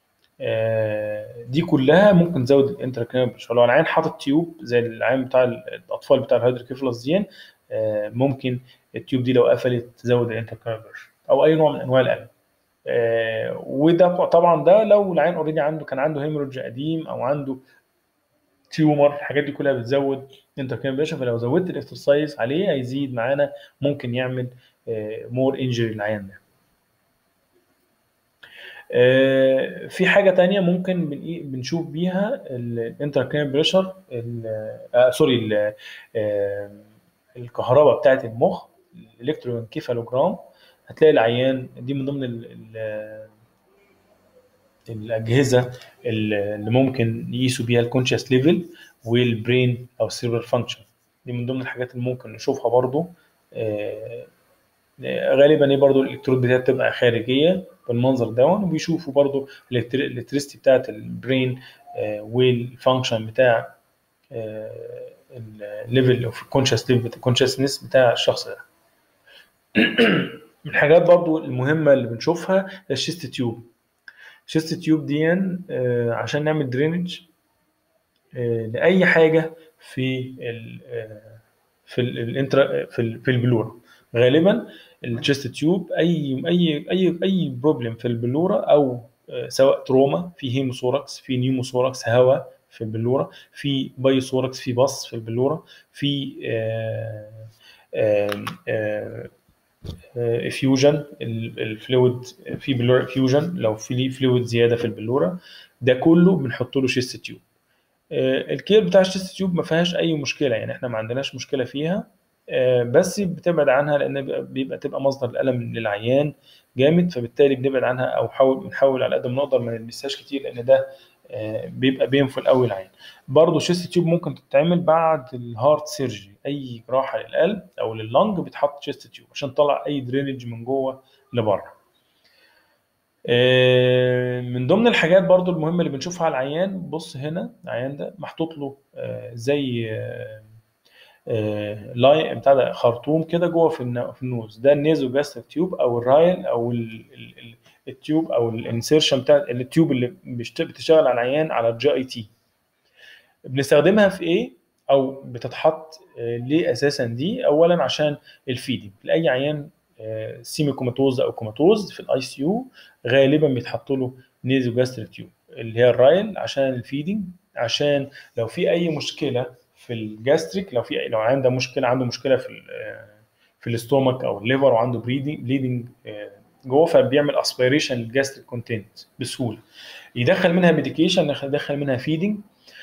دي كلها ممكن تزود الانتركرينال بريشر لو العين حاطط تيوب زي العين بتاع الاطفال بتاع الهيدروكيفالوس دي آه، ممكن التيوب دي لو قفلت تزود الانتركرينال بريشر او اي نوع من انواع الالم آه، وده طبعا ده لو العين اوريدي عنده كان عنده هيموريدج قديم او عنده تيومر الحاجات دي كلها بتزود انتركرينال بريشر فلو زودت الاكسرسايز عليه هيزيد معانا ممكن يعمل مور انجري للعيان ده آه، في حاجة تانية ممكن بن- بنشوف بيها الانتركرينال بريشر سوري ال- آه، الكهرباء بتاعت المخ الالكتروانكيفالوجرام هتلاقي العيان دي من ضمن ال- ال- الأجهزة اللي ممكن يقيسوا بيها الكونشس ليفل والبرين أو السيربرال فانكشن دي من ضمن الحاجات اللي ممكن نشوفها برضو آه، غالبا ايه برضو الالكترود بتاعتها بتبقى خارجيه بالمنظر دون وبيشوفوا برضو الالكتريستي بتاعت البرين آه، والفانكشن بتاع الليفل اوف كونشس ليفل كونشسنس بتاع الشخص ده من الحاجات برضو المهمه اللي بنشوفها الشيست تيوب الشيست تيوب دي آه، عشان نعمل درينج لاي حاجه في ال في الانترا في ال- في البلورا غالبا الشيست تيوب اي اي اي اي بروبلم في البلورا او آه، سواء تروما في هيموثوركس في نيوموثوركس هواء في البلورا في بايوثوركس في بص في البلورا في افيوجن الفلويد في بلورا افيوجن لو في فلويد زياده في البلورا ده كله بنحط له شيست تيوب آه، الكير بتاع الشيست تيوب ما فيهاش اي مشكله يعني احنا ما عندناش مشكله فيها آه، بس بتبعد عنها لان بيبقى- بيبقى تبقى مصدر الالم للعيان جامد فبالتالي بنبعد عنها او حاول بنحاول على قد ما نقدر ما نلبسهاش كتير لان ده آه، بيبقى بينفل قوي العين برضه شيست تيوب ممكن تتعمل بعد الهارت سيرجري اي جراحه للقلب او لللنج بيتحط شيست تيوب عشان تطلع اي درينج من جوه لبره آه، من ضمن الحاجات برضو المهمة اللي بنشوفها على العيان بص هنا العيان ده محطوط له آه، زي آه، آه، لاي بتاع ده خرطوم كده جوه في الن- في النوز ده النيزو جاستريك تيوب او الرايل او ال- ال- ال- التيوب او الانسيرشن بتاع التيوب اللي بيشت- بتشتغل على العيان على الجي اي تي بنستخدمها في ايه او بتتحط آه، ليه اساسا دي اولا عشان الفيدنج لاي عيان آه، سيمي كوماتوز او كوماتوز في الاي سي يو غالبا بيتحط له نيزو جاستريك تيوب اللي هي الرايل عشان الفيدنج عشان لو في اي مشكله في الجاستريك لو في لو عنده مشكله عنده مشكله في ال- آه، في الاستومك او الليفر وعنده بريدنج بليدنج جوه فبيعمل اسبيريشن للجاستريك كونتنت بسهوله يدخل منها ميديكيشن يدخل منها فيدنج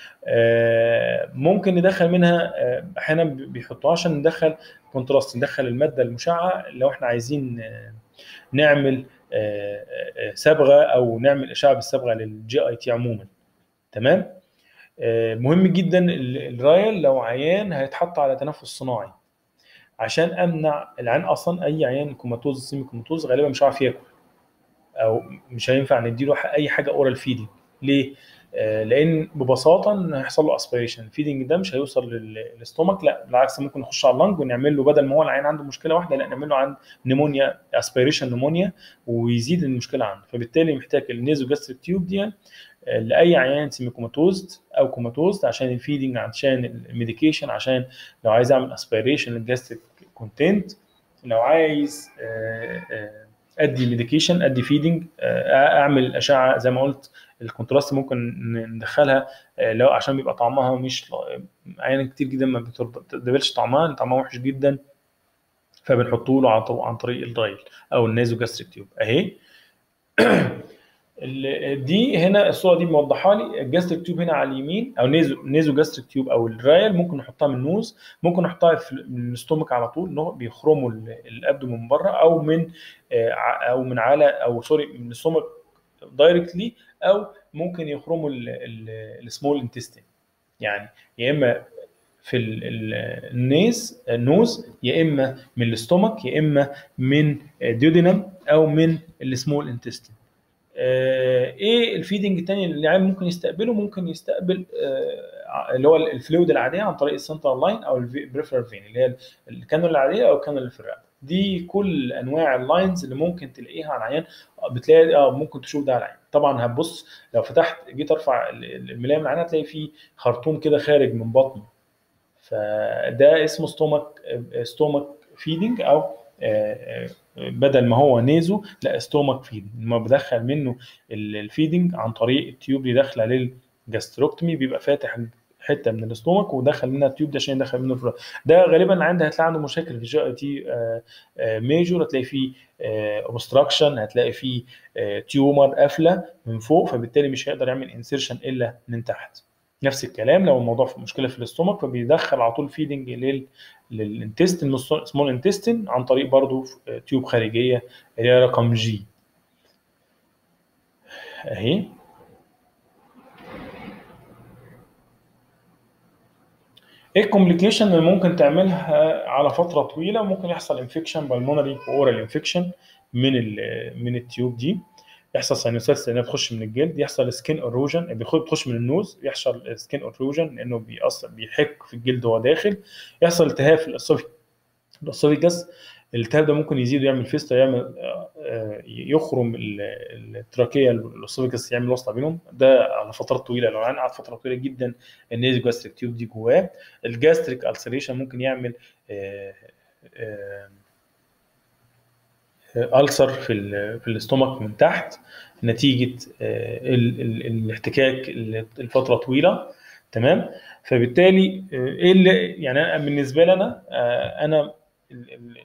آه، ممكن ندخل منها آه، احيانا بيحطوها عشان ندخل كونتراست ندخل الماده المشعه لو احنا عايزين آه، نعمل آه، آه، صبغه او نعمل اشعه بالصبغه للجي اي تي عموما تمام آه، مهم جدا ال- الرايل لو عيان هيتحط على تنفس صناعي عشان امنع العيان اصلا اي عيان كوماتوز سيمي كوماتوز غالبا مش هيعرف ياكل او مش هينفع نديله ح- اي حاجه اورال فيدنج ليه؟ آه، لان ببساطه ان هيحصل له اسبيريشن الفيدنج ده مش هيوصل لل- للاستومك لا بالعكس ممكن نخش على اللنج ونعمل له بدل ما هو العين عنده مشكله واحده لا نعمل له عند نيمونيا اسبيريشن نيمونيا ويزيد المشكله عنده فبالتالي محتاج النيزو جاستريك تيوب دي آه، لاي عيان سيمي كوماتوزد او كوماتوزد عشان الفيدنج عشان الميديكيشن عشان لو عايز اعمل اسبيريشن للجاستريك كونتنت لو عايز آه، آه، ادي ميديكيشن ادي فيدنج اعمل اشعه زي ما قلت الكونتراست ممكن ندخلها آه، لو عشان بيبقى طعمها مش احيانا كتير جدا ما بتقبلش طعمها طعمها وحش جدا فبنحطه له عن طو- عن طريق الرايل او النازو جاستريك تيوب اهي ال- دي هنا الصوره دي موضحه لي الجاستريك تيوب هنا على اليمين او نيزو نيزو جاستريك تيوب او الرايل ممكن نحطها من النوز ممكن نحطها في من الاستومك على طول ان هو بيخرموا ال- الابدومين من بره او من آه، ع- او من على او سوري من الاستومك دايركتلي او ممكن يخرموا السمول انتستين يعني يا اما في ال- ال- النيز النوز يا اما من الاستومك يا اما من ديودينم او من السمول انتستين ايه الفيدنج التاني اللي العيان ممكن يستقبله ممكن يستقبل آه، اللي هو الفلويد العاديه عن طريق السنترال لاين او البريفرال فين اللي هي الكانولا العاديه او الكانولا اللي في الرقبه دي كل انواع اللاينز اللي ممكن تلاقيها على العيان بتلاقي اه ممكن تشوف ده على العين طبعا هتبص لو فتحت جيت ارفع ال- الملايه من العين هتلاقي فيه خرطوم كده خارج من بطنه فده اسمه ستومك ستومك فيدنج او آه، آه، بدل ما هو نيزو لا ستومك فيدنج لما بدخل منه ال- الفيدنج عن طريق التيوب اللي داخله للجاستروكتومي بيبقى فاتح حته من الاستومك ودخل منها التيوب ده عشان يدخل منه الفراغ ده غالبا عنده هتلاقي عنده مشاكل في الجي اي تي ميجور هتلاقي فيه اوبستراكشن هتلاقي فيه تيومر قافله من فوق فبالتالي مش هيقدر يعمل انسيرشن الا من تحت نفس الكلام لو الموضوع في مشكله في الاستومك فبيدخل على طول فيدنج لل للانتستين سمول انتستين عن طريق برضو تيوب خارجيه اللي هي رقم جي اهي ايه الكومبليكيشن اللي ممكن تعملها على فتره طويله ممكن يحصل انفكشن بالمونري واورال انفكشن من ال من التيوب دي يحصل ساينوسايتس لانها بتخش من الجلد يحصل سكين اروجن بتخش من النوز يحصل سكين اروجن لانه بيأثر بيحك في الجلد وهو داخل يحصل التهاب في الاسوفي الاسوفيجاس الالتهاب ده ممكن يزيد ويعمل فيستا يعمل آه، يخرم ال- التراكيه الاسوفيجاس يعمل وصله بينهم ده على فترات طويله لو العيان قعد فتره طويله جدا النيزو جاستريك تيوب دي جواه الجاستريك السريشن ممكن يعمل آه، آه، ألسر في ال في الاستومك من تحت نتيجة آه، ال- ال- الاحتكاك الفترة طويلة تمام فبالتالي آه، ايه اللي يعني أنا بالنسبة لي انا آه، انا ال- ال-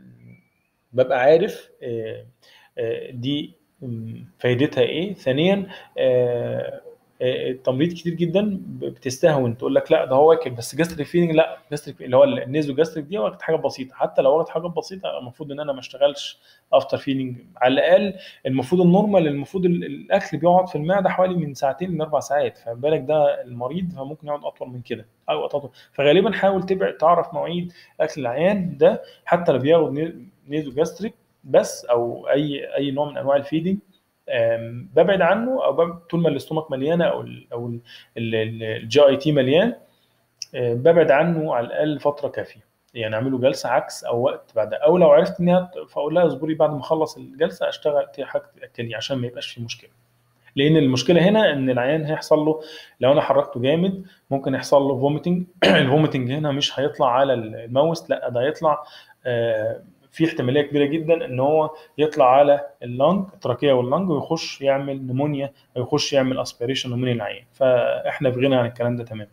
ببقى عارف آه، آه، دي م، فايدتها ايه ثانيا آه، آه، التمريض كتير جدا بتستهون تقول لك لا ده هو واكل بس جاستريك فيلينج لا جاستريك اللي هو النيزو جاستريك دي واخد حاجه بسيطه حتى لو واخد حاجه بسيطه المفروض ان انا ما اشتغلش افتر فيلينج على الاقل المفروض النورمال المفروض ال- الاكل بيقعد في المعده حوالي من ساعتين لاربع ساعات فما بالك ده المريض فممكن يقعد اطول من كده او اطول فغالبا حاول تبعد تعرف مواعيد اكل العيان ده حتى لو بياخد ني- نيزو جاستريك بس او اي اي نوع من انواع الفيدنج آم، ببعد عنه او بب- طول ما الاستومك مليانه او ال او الجي اي تي مليان آه، ببعد عنه على الاقل فتره كافيه يعني اعمله جلسه عكس او وقت بعد او لو عرفت انها فاقول لها اصبري بعد ما اخلص الجلسه اشتغل في حاجه اكلي عشان ما يبقاش في مشكله لان المشكله هنا ان العيان هيحصل له لو انا حركته جامد ممكن يحصل له فوميتنج الفوميتنج هنا مش هيطلع على الماوس لا ده هيطلع آه، في احتماليه كبيره جدا ان هو يطلع على اللنج التراكيه واللنج ويخش يعمل نمونيا او يخش يعمل اسبيريشن من العين فاحنا في غنى عن الكلام ده تمام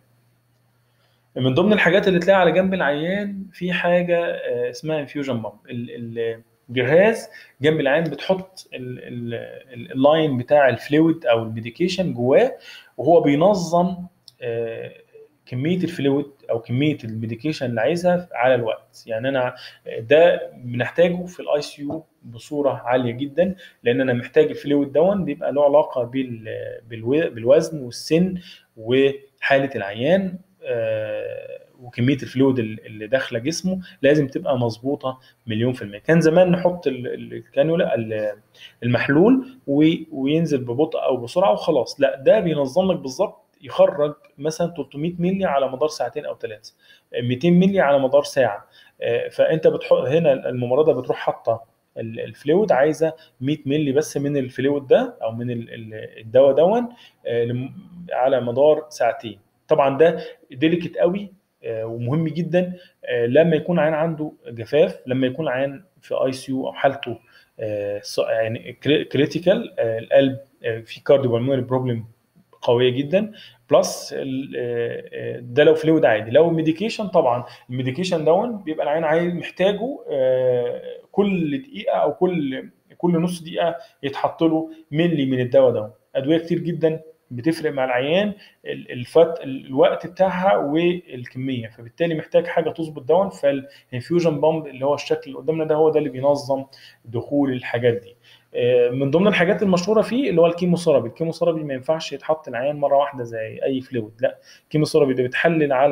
من ضمن الحاجات اللي تلاقي على جنب العيان في حاجه آه، اسمها انفيوجن بامب الجهاز جنب العيان بتحط ال- ال- ال- اللاين بتاع الفلويد او الميديكيشن جواه وهو بينظم آه، كميه الفلويد او كميه الميديكيشن اللي عايزها على الوقت يعني انا ده بنحتاجه في الاي سي يو بصوره عاليه جدا لان انا محتاج الفلويد دون بيبقى له علاقه بال بالو- بالوزن والسن وحاله العيان آه، وكميه الفلويد اللي داخله جسمه لازم تبقى مظبوطه مليون في المية كان زمان نحط ال- ال- الكانولا ال- المحلول و- وينزل ببطء او بسرعه وخلاص لا ده بينظم لك بالظبط يخرج مثلا 300 مللي على مدار ساعتين او ثلاثه 200 مللي على مدار ساعه آه، فانت بتحط هنا الممرضه بتروح حاطه ال- الفلويد عايزه 100 مللي بس من الفلويد ده او من ال- ال- الدواء دون آه، لم- على مدار ساعتين طبعا ده ديليكت قوي آه، ومهم جدا آه، لما يكون عيان عنده جفاف لما يكون عيان في اي سي يو او حالته آه، ص- يعني كريتيكال القلب آه، في كارديو بروبلم قويه جدا بلس ال- آه، آه، ده لو فلويد عادي لو ميديكيشن طبعا الميديكيشن دون بيبقى العيان عايز محتاجه آه، كل دقيقه او كل كل نص دقيقه يتحط له ملي من الدواء ده ادويه كتير جدا بتفرق مع العيان ال- الفت الوقت بتاعها والكميه فبالتالي محتاج حاجه تظبط دون فالانفيوجن بامب اللي هو الشكل اللي قدامنا ده هو ده اللي بينظم دخول الحاجات دي آه، من ضمن الحاجات المشهوره فيه اللي هو الكيموثيرابي الكيموثيرابي ما ينفعش يتحط العيان مره واحده زي اي فلويد لا الكيموثيرابي ده بتحلل على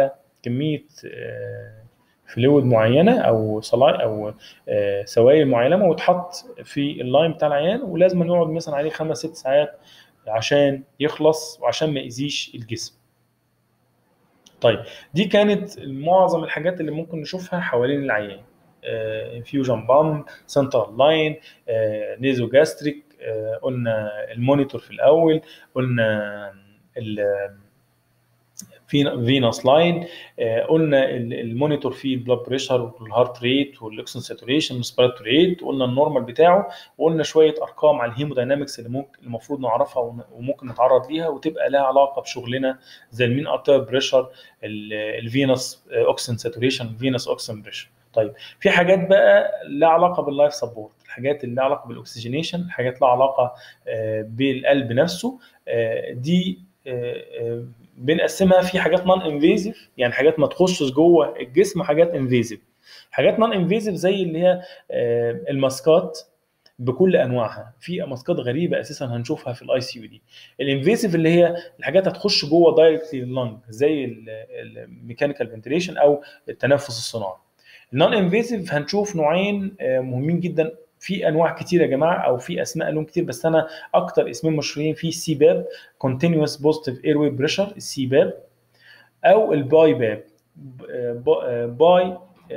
كميه فلويد معينه او صلاي او آه، سوائل معينه وتحط في اللاين بتاع العيان ولازم يقعد مثلا عليه خمس ست ساعات عشان يخلص وعشان ما يأذيش الجسم. طيب دي كانت معظم الحاجات اللي ممكن نشوفها حوالين العيان. انفيوجن بامب سنترال لاين نيزو جاستريك قلنا المونيتور في الاول قلنا فينوس لاين قلنا ال- المونيتور فيه البلاد بريشر والهارت ريت والاكسجين ساتوريشن والسبيراتوري ريت قلنا النورمال بتاعه وقلنا شويه ارقام على الهيموداينامكس اللي ممكن المفروض نعرفها ون- وممكن نتعرض ليها وتبقى لها علاقه بشغلنا زي المين ارتير بريشر الفينوس اوكسجين ساتوريشن الفينوس اوكسجين بريشر طيب في حاجات بقى لها علاقه باللايف سبورت الحاجات اللي لها علاقه بالاكسجينيشن الحاجات لها علاقه آه، بالقلب نفسه آه، دي آه، آه، بنقسمها في حاجات نون انفيزيف يعني حاجات ما تخشش جوه الجسم وحاجات انفيزيف حاجات نون انفيزيف زي اللي هي آه، الماسكات بكل انواعها في ماسكات غريبه اساسا هنشوفها في الاي سي يو دي الانفيزيف اللي هي الحاجات هتخش جوه دايركتلي اللنج زي الميكانيكال فنتيليشن او التنفس الصناعي النون انفيزيف هنشوف نوعين آه، مهمين جدا في انواع كتير يا جماعه او في اسماء لهم كتير بس انا اكتر اسمين مشهورين في السي باب كونتينوس بوزيتيف اير واي بريشر السي باب او الباي باب باي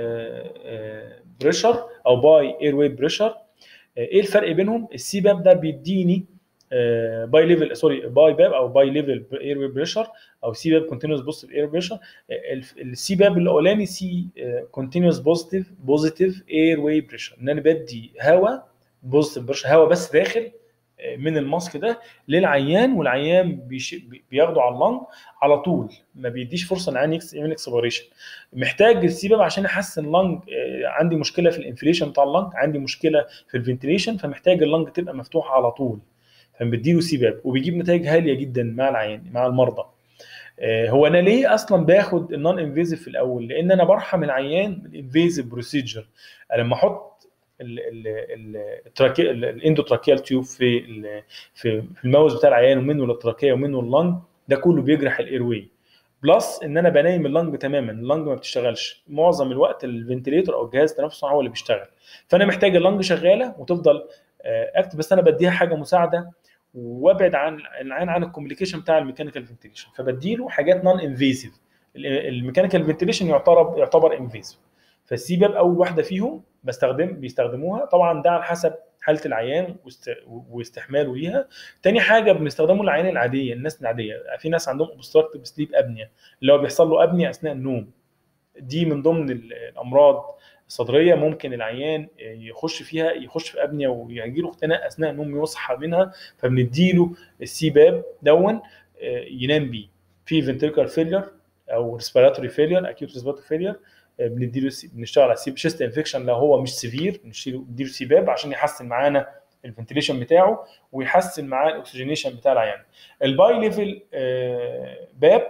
بريشر او باي اير واي بريشر ايه الفرق بينهم السي باب ده بيديني باي ليفل سوري باي باب او باي ليفل اير واي بريشر او سي باب كونتينوس بوزيتيف اير بريشر السي باب الاولاني سي كونتينوس بوزيتيف بوزيتيف اير واي بريشر ان انا بدي هواء بوزيتيف بريشر هواء بس داخل آه، من الماسك ده للعيان والعيان بيش... بياخده على اللنج على طول ما بيديش فرصه ان العيان يكس- يعمل اكسبيريشن محتاج السي عشان احسن اللنج آه، عندي مشكله في الانفليشن بتاع اللنج عندي مشكله في الفنتليشن فمحتاج اللنج تبقى مفتوحه على طول فبديله سيباب وبيجيب نتائج هائله جدا مع العيان مع المرضى آه، هو انا ليه اصلا باخد النون انفيزيف في الاول لان انا برحم العيان بالانفيزيف بروسيجر لما احط ال- ال- ال- التراكي- ال- الاندوتراكيال تيوب في ال- في في الماوس بتاع العيان ومنه للتراكيه ومنه اللنج ده كله بيجرح الايروي بلس ان انا بنايم اللنج تماما اللنج ما بتشتغلش معظم الوقت الفنتليتور او الجهاز التنفس هو اللي بيشتغل فانا محتاج اللنج شغاله وتفضل اكتف بس انا بديها حاجه مساعده وابعد عن العين عن الكوميونيكيشن بتاع الميكانيكال فنتيليشن فبديله حاجات نون انفيزيف الميكانيكال فنتيليشن يعتبر يعتبر انفيزيف فالسي باب اول واحده فيهم بستخدم بيستخدموها طبعا ده على حسب حاله العيان واست- واستحماله ليها تاني حاجه بنستخدمه للعيان العاديه الناس العاديه في ناس عندهم اوبستراكتيف سليب ابنيا اللي هو بيحصل له ابنيا اثناء النوم دي من ضمن ال- الامراض الصدريه ممكن العيان يخش فيها يخش في ابنيا ويجي له اختناق اثناء النوم يصحى منها فبنديله السي باب دون آه، ينام بيه في فنتريكال فيلير او ريسبيراتوري فيلير اكيوت ريسبيراتوري فيلير بنديله سي- بنشتغل على السي شيست انفكشن لو هو مش سيفير نديله سي باب عشان يحسن معانا الفنتليشن بتاعه ويحسن معاه الاكسجينيشن بتاع العيان الباي ليفل باب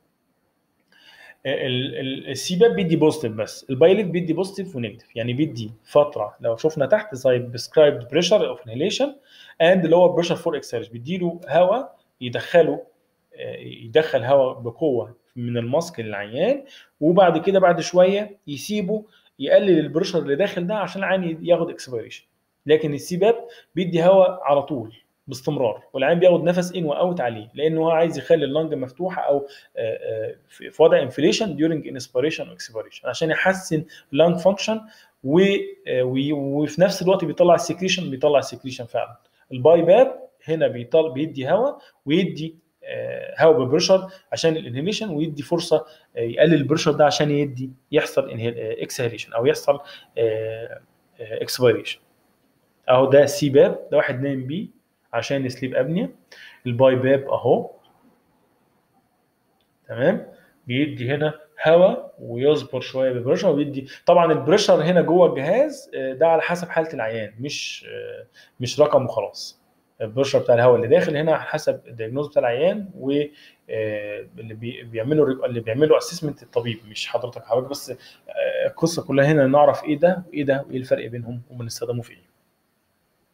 السي باب بيدي بوزيتيف بس البايليف بيدي بوزيتيف ونيجاتيف يعني بيدي فتره لو شفنا تحت زي بريسكرايبد بريشر اوف انهيليشن اند لور بريشر فور اكسيرج بيديله هواء يدخله آه، يدخل هواء بقوه من الماسك للعيان وبعد كده بعد شويه يسيبه يقلل البريشر اللي داخل ده عشان العيان ياخد اكسبيريشن لكن السيباب بيدي هواء على طول باستمرار والعيان بياخد نفس ان واوت عليه لانه هو عايز يخلي اللنج مفتوحه او آه، آه، في في وضع انفليشن ديورنج انسبيريشن واكسبيريشن عشان يحسن لانج فانكشن وفي نفس الوقت بيطلع السكريشن بيطلع السكريشن فعلا الباي باب هنا بيطلع بيدي هواء ويدي آه، هواء ببريشر عشان الانهيليشن ويدي فرصه آه، يقلل البريشر ده عشان يدي يحصل اكسهيليشن او يحصل اكسبيريشن اهو ده سي باب ده واحد نايم بيه عشان يسليب ابنيا الباي باب اهو تمام بيدي هنا هواء ويصبر شويه بالبريشر ويدي طبعا البريشر هنا جوه الجهاز آه، ده على حسب حاله العيان مش آه، مش رقم وخلاص البريشر بتاع الهواء اللي داخل هنا على حسب الدياجنوز بتاع العيان واللي بيعملوا اللي بيعملوا اسسمنت الطبيب مش حضرتك حضرتك بس آه، القصه كلها هنا نعرف ايه ده وايه ده وايه الفرق بينهم وبنستخدمه في ايه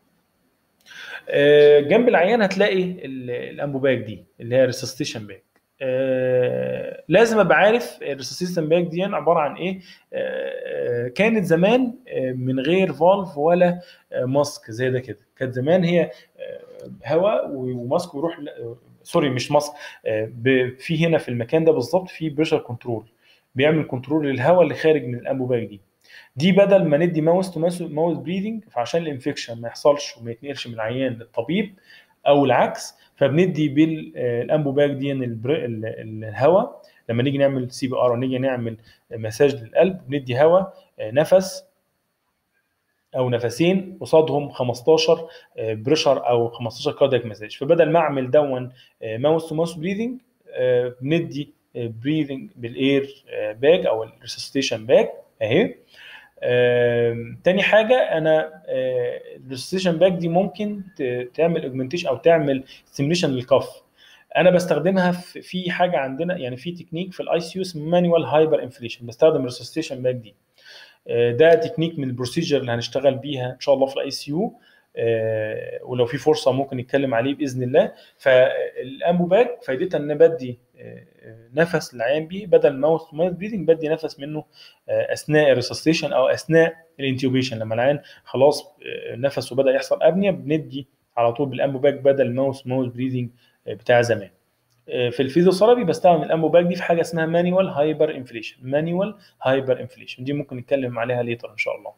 آه، جنب العيان هتلاقي ال- الانبوباك دي اللي هي ريسستيشن باك آه لازم ابقى عارف الريسيستم باك دي عباره عن ايه آه كانت زمان آه من غير فالف ولا آه ماسك زي ده كده كانت زمان هي آه هواء وماسك ويروح سوري مش ماسك آه في هنا في المكان ده بالظبط في بريشر كنترول بيعمل كنترول للهواء اللي خارج من الانبو باك دي دي بدل ما ندي ماوس تو ماوس بريدنج فعشان الانفكشن ما يحصلش وما يتنقلش من العيان للطبيب او العكس فبندي بالانبو باك دي الهواء لما نيجي نعمل سي بي ار ونيجي نعمل مساج للقلب بندي هواء نفس او نفسين قصادهم 15 بريشر او 15 كاردياك مساج فبدل ما اعمل دون ماوس تو ماوس بريدنج بندي بريذنج بالاير باج او الريسستيشن باج اهي تاني حاجه انا الريسستيشن باج دي ممكن تعمل اوجمنتيشن او تعمل ستيميليشن للكف انا بستخدمها في حاجه عندنا يعني في تكنيك في الاي سي يو اسمه مانوال هايبر انفليشن بستخدم الريسستيشن باج دي ده تكنيك من البروسيجر اللي هنشتغل بيها ان شاء الله في الاي سي يو آه ولو في فرصه ممكن نتكلم عليه باذن الله فالامبو باك فايدتها ان بدي آه نفس للعيان بيه بدل ماوث ماوث بريدنج بدي نفس منه آه اثناء الريسستيشن او اثناء الانتيوبيشن لما العيان خلاص نفسه بدا يحصل ابنيه بندي على طول بالامبو باك بدل ماوث ماوث بريدنج بتاع زمان في الفيزيوثيرابي بستخدم الامبو باك دي في حاجه اسمها مانيوال هايبر انفليشن مانيوال هايبر انفليشن دي ممكن نتكلم عليها ليتر ان شاء الله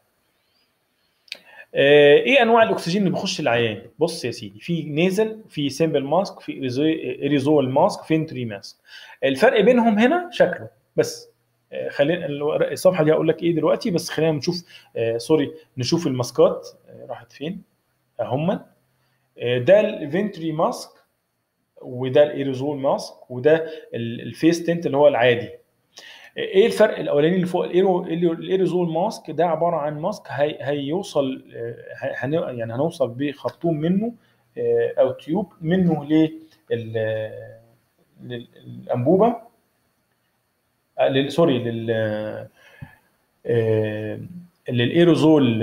ايه انواع الاكسجين اللي بيخش العيان بص يا سيدي في نيزل في سيمبل ماسك في اريزول ماسك في انتري ماسك الفرق بينهم هنا شكله بس خلينا الصفحه دي هقول لك ايه دلوقتي بس خلينا نشوف آه سوري نشوف الماسكات آه راحت فين هم ده الفنتري ماسك وده الايروزول ماسك وده الفيس تنت اللي هو العادي ايه الفرق الاولاني اللي فوق الايرو الايروزول ماسك ده عباره عن ماسك هي هيوصل هن يعني هنوصل بخرطوم منه او تيوب منه للانبوبه سوري لل للايروزول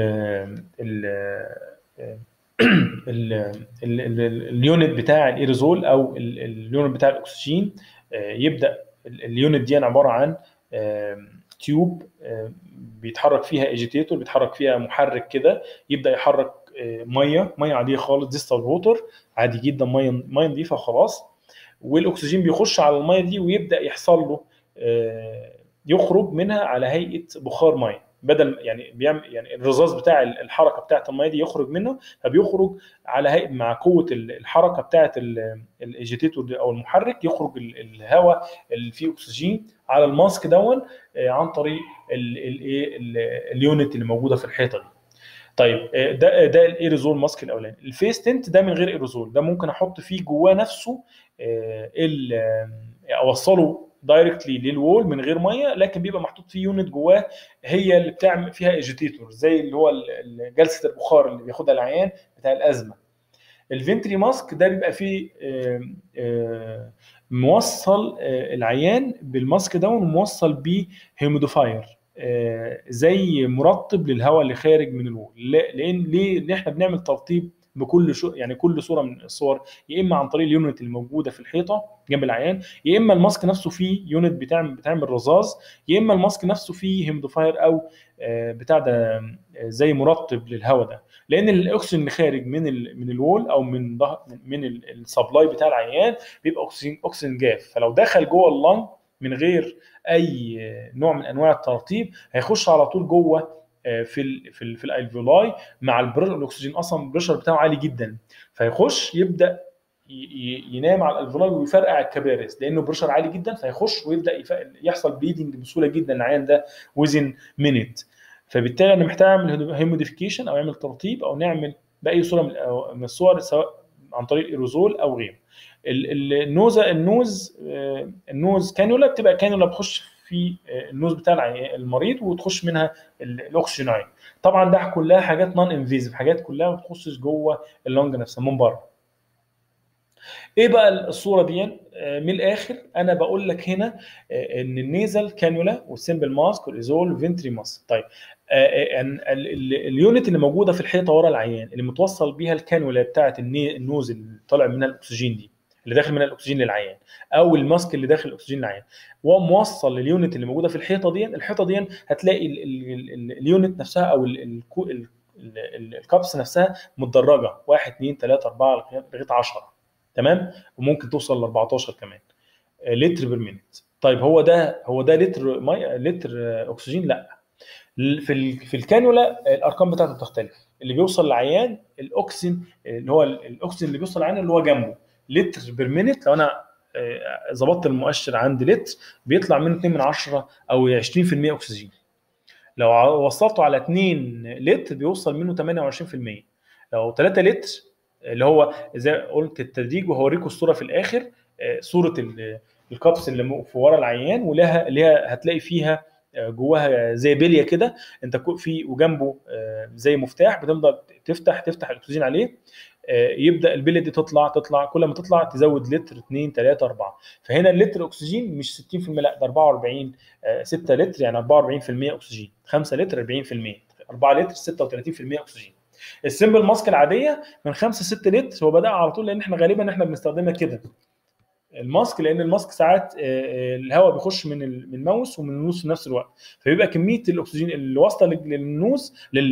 اليونت بتاع الايروزول او اليونت بتاع الاكسجين يبدا اليونت دي عباره عن تيوب بيتحرك فيها اجيتيتور بيتحرك فيها محرك كده يبدا يحرك ميه ميه عاديه خالص ديستال ووتر عادي جدا ميه ميه نظيفه خلاص والاكسجين بيخش على الميه دي ويبدا يحصل له يخرج منها على هيئه بخار ميه بدل يعني بيعمل يعني الرذاذ بتاع الحركه بتاعه الميه دي يخرج منه فبيخرج على هيئه مع قوه الحركه بتاعه الاجيتيتور او المحرك يخرج الهواء اللي فيه اكسجين على الماسك دون عن طريق الايه اليونت اللي موجوده في الحيطه دي طيب ده ده الايروزول ماسك الاولاني الفيس تنت ده من غير ايروزول ده ممكن احط فيه جواه نفسه اوصله دايركتلي للوول من غير ميه لكن بيبقى محطوط فيه يونت جواه هي اللي بتعمل فيها ايجيتيتور زي اللي هو جلسه البخار اللي بياخدها العيان بتاع الازمه الفنتري ماسك ده بيبقى فيه موصل العيان بالماسك ده وموصل بيه هيمودوفاير زي مرطب للهواء اللي خارج من الوول لان ليه ان احنا بنعمل ترطيب بكل شو يعني كل صوره من الصور يا اما عن طريق اليونت اللي موجوده في الحيطه جنب العيان يا اما الماسك نفسه فيه يونت بتعمل بتعمل رذاذ يا اما الماسك نفسه فيه هيمودوفاير او بتاع ده زي مرطب للهواء ده لان الاكسجين اللي خارج من ال من الوول او من من السبلاي بتاع العيان بيبقى اكسجين اكسجين جاف فلو دخل جوه اللنج من غير اي نوع من انواع الترطيب هيخش على طول جوه في ال في ال في الالفيولاي مع الاكسجين اصلا البريشر بتاعه عالي جدا فيخش يبدا ينام على الالفيولاي ويفرقع الكبارس لانه بريشر عالي جدا فيخش ويبدا يحصل بليدنج بسهوله جدا العيان ده وزن مينيت فبالتالي انا محتاج اعمل هيموديفيكيشن او اعمل ترطيب او نعمل باي صوره من الصور سواء عن طريق الايروزول او غيره النوزه النوز النوز كانولا بتبقى كانولا بتخش في النوز بتاع المريض وتخش منها الاكسجين عين طبعا ده كلها حاجات نون انفيزيف حاجات كلها ما بتخشش جوه اللنج نفسها من بره ايه بقى الصوره دي من الاخر انا بقول لك هنا ان النيزل كانولا والسمبل ماسك والايزول فينتري ماسك طيب اليونت اللي موجوده في الحيطه ورا العيان اللي متوصل بيها الكانولا بتاعه النوز اللي طالع منها الاكسجين دي اللي داخل منها الاكسجين للعيان او الماسك اللي داخل الاكسجين للعيان وموصل لليونت اللي موجوده في الحيطه دي الحيطه دي هتلاقي ال ال ال اليونت نفسها او ال ال ال ال الكابس نفسها متدرجه 1 2 3 4 لغايه 10 تمام وممكن توصل ل 14 كمان لتر بير مينيت طيب هو ده هو ده لتر مي لتر اكسجين لا في ال في الكانولا الارقام بتاعته بتختلف اللي بيوصل للعيان الاكسجين اللي هو الاكسجين اللي بيوصل للعيان اللي هو جنبه لتر بير مينيت لو انا ظبطت المؤشر عند لتر بيطلع منه 2 من 10 او 20% اكسجين لو وصلته على 2 لتر بيوصل منه 28% لو 3 لتر اللي هو زي قلت التدريج وهوريكم الصوره في الاخر صوره الكابس اللي في ورا العيان ولها اللي هي هتلاقي فيها جواها زي بليه كده انت في وجنبه زي مفتاح بتفضل تفتح تفتح الاكسجين عليه يبدا البليه دي تطلع تطلع كل ما تطلع تزود لتر 2 3 4 فهنا اللتر اكسجين مش 60% لا ده 44 6 لتر يعني 44% اكسجين 5 لتر 40% 4 لتر 36% اكسجين السمبل ماسك العاديه من 5 6 لتر هو بدا على طول لان احنا غالبا احنا بنستخدمها كده الماسك لان الماسك ساعات الهواء بيخش من من الماوس ومن النوز في نفس الوقت فبيبقى كميه الاكسجين اللي واصله للنوز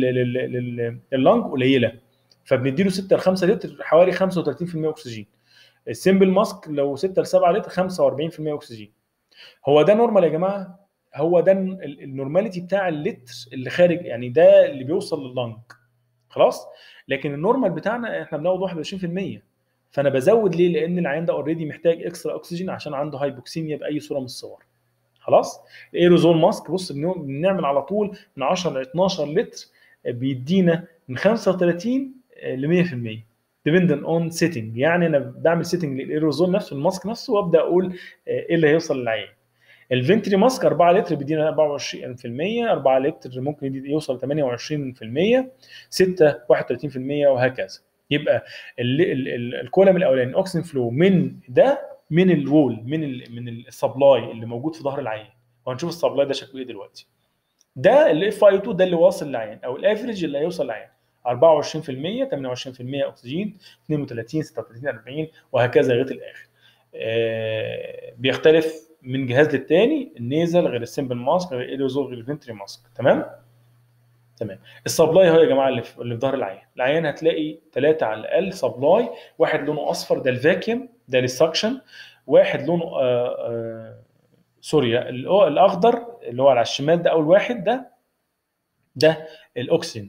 لللنج قليله فبنديله 6 ل 5 لتر حوالي 35% اكسجين السمبل ماسك لو 6 ل 7 لتر 45% اكسجين هو ده نورمال يا جماعه هو ده النورماليتي بتاع اللتر اللي خارج يعني ده اللي بيوصل لللنج خلاص لكن النورمال بتاعنا احنا بناخد 21% فانا بزود ليه لان العيان ده اوريدي محتاج اكسترا اكسجين عشان عنده هايبوكسيميا باي صوره من الصور خلاص الايروزول ماسك بص بنعمل على طول من 10 ل 12 لتر بيدينا من 35 ل 100% dependent on setting يعني انا بعمل سيتنج للايروزول نفسه الماسك نفسه وابدا اقول ايه اللي هيوصل للعيان الفنتري ماسك 4 لتر بيدينا 24% 4 لتر ممكن يوصل 28% 6 31% وهكذا يبقى الكولم الاولاني الاكسجين فلو من ده من الوول من ال من السبلاي اللي موجود في ظهر العيان وهنشوف السبلاي ده شكله ايه دلوقتي ده الاف اي 2 ده اللي واصل للعيان او الافريج اللي هيوصل للعيان 24% 28% اكسجين 32 36 40 وهكذا لغايه الاخر آه بيختلف من جهاز للتاني النيزل غير السمبل ماسك غير الايروزول غير الفنتري ماسك تمام تمام السبلاي هو يا جماعه اللي في, اللي في ظهر العيان العيان هتلاقي ثلاثه على الاقل سبلاي واحد لونه اصفر ده الفاكيوم ده للسكشن واحد لونه آآ آآ سوري الاخضر اللي هو على الشمال ده اول واحد ده ده الاكسجين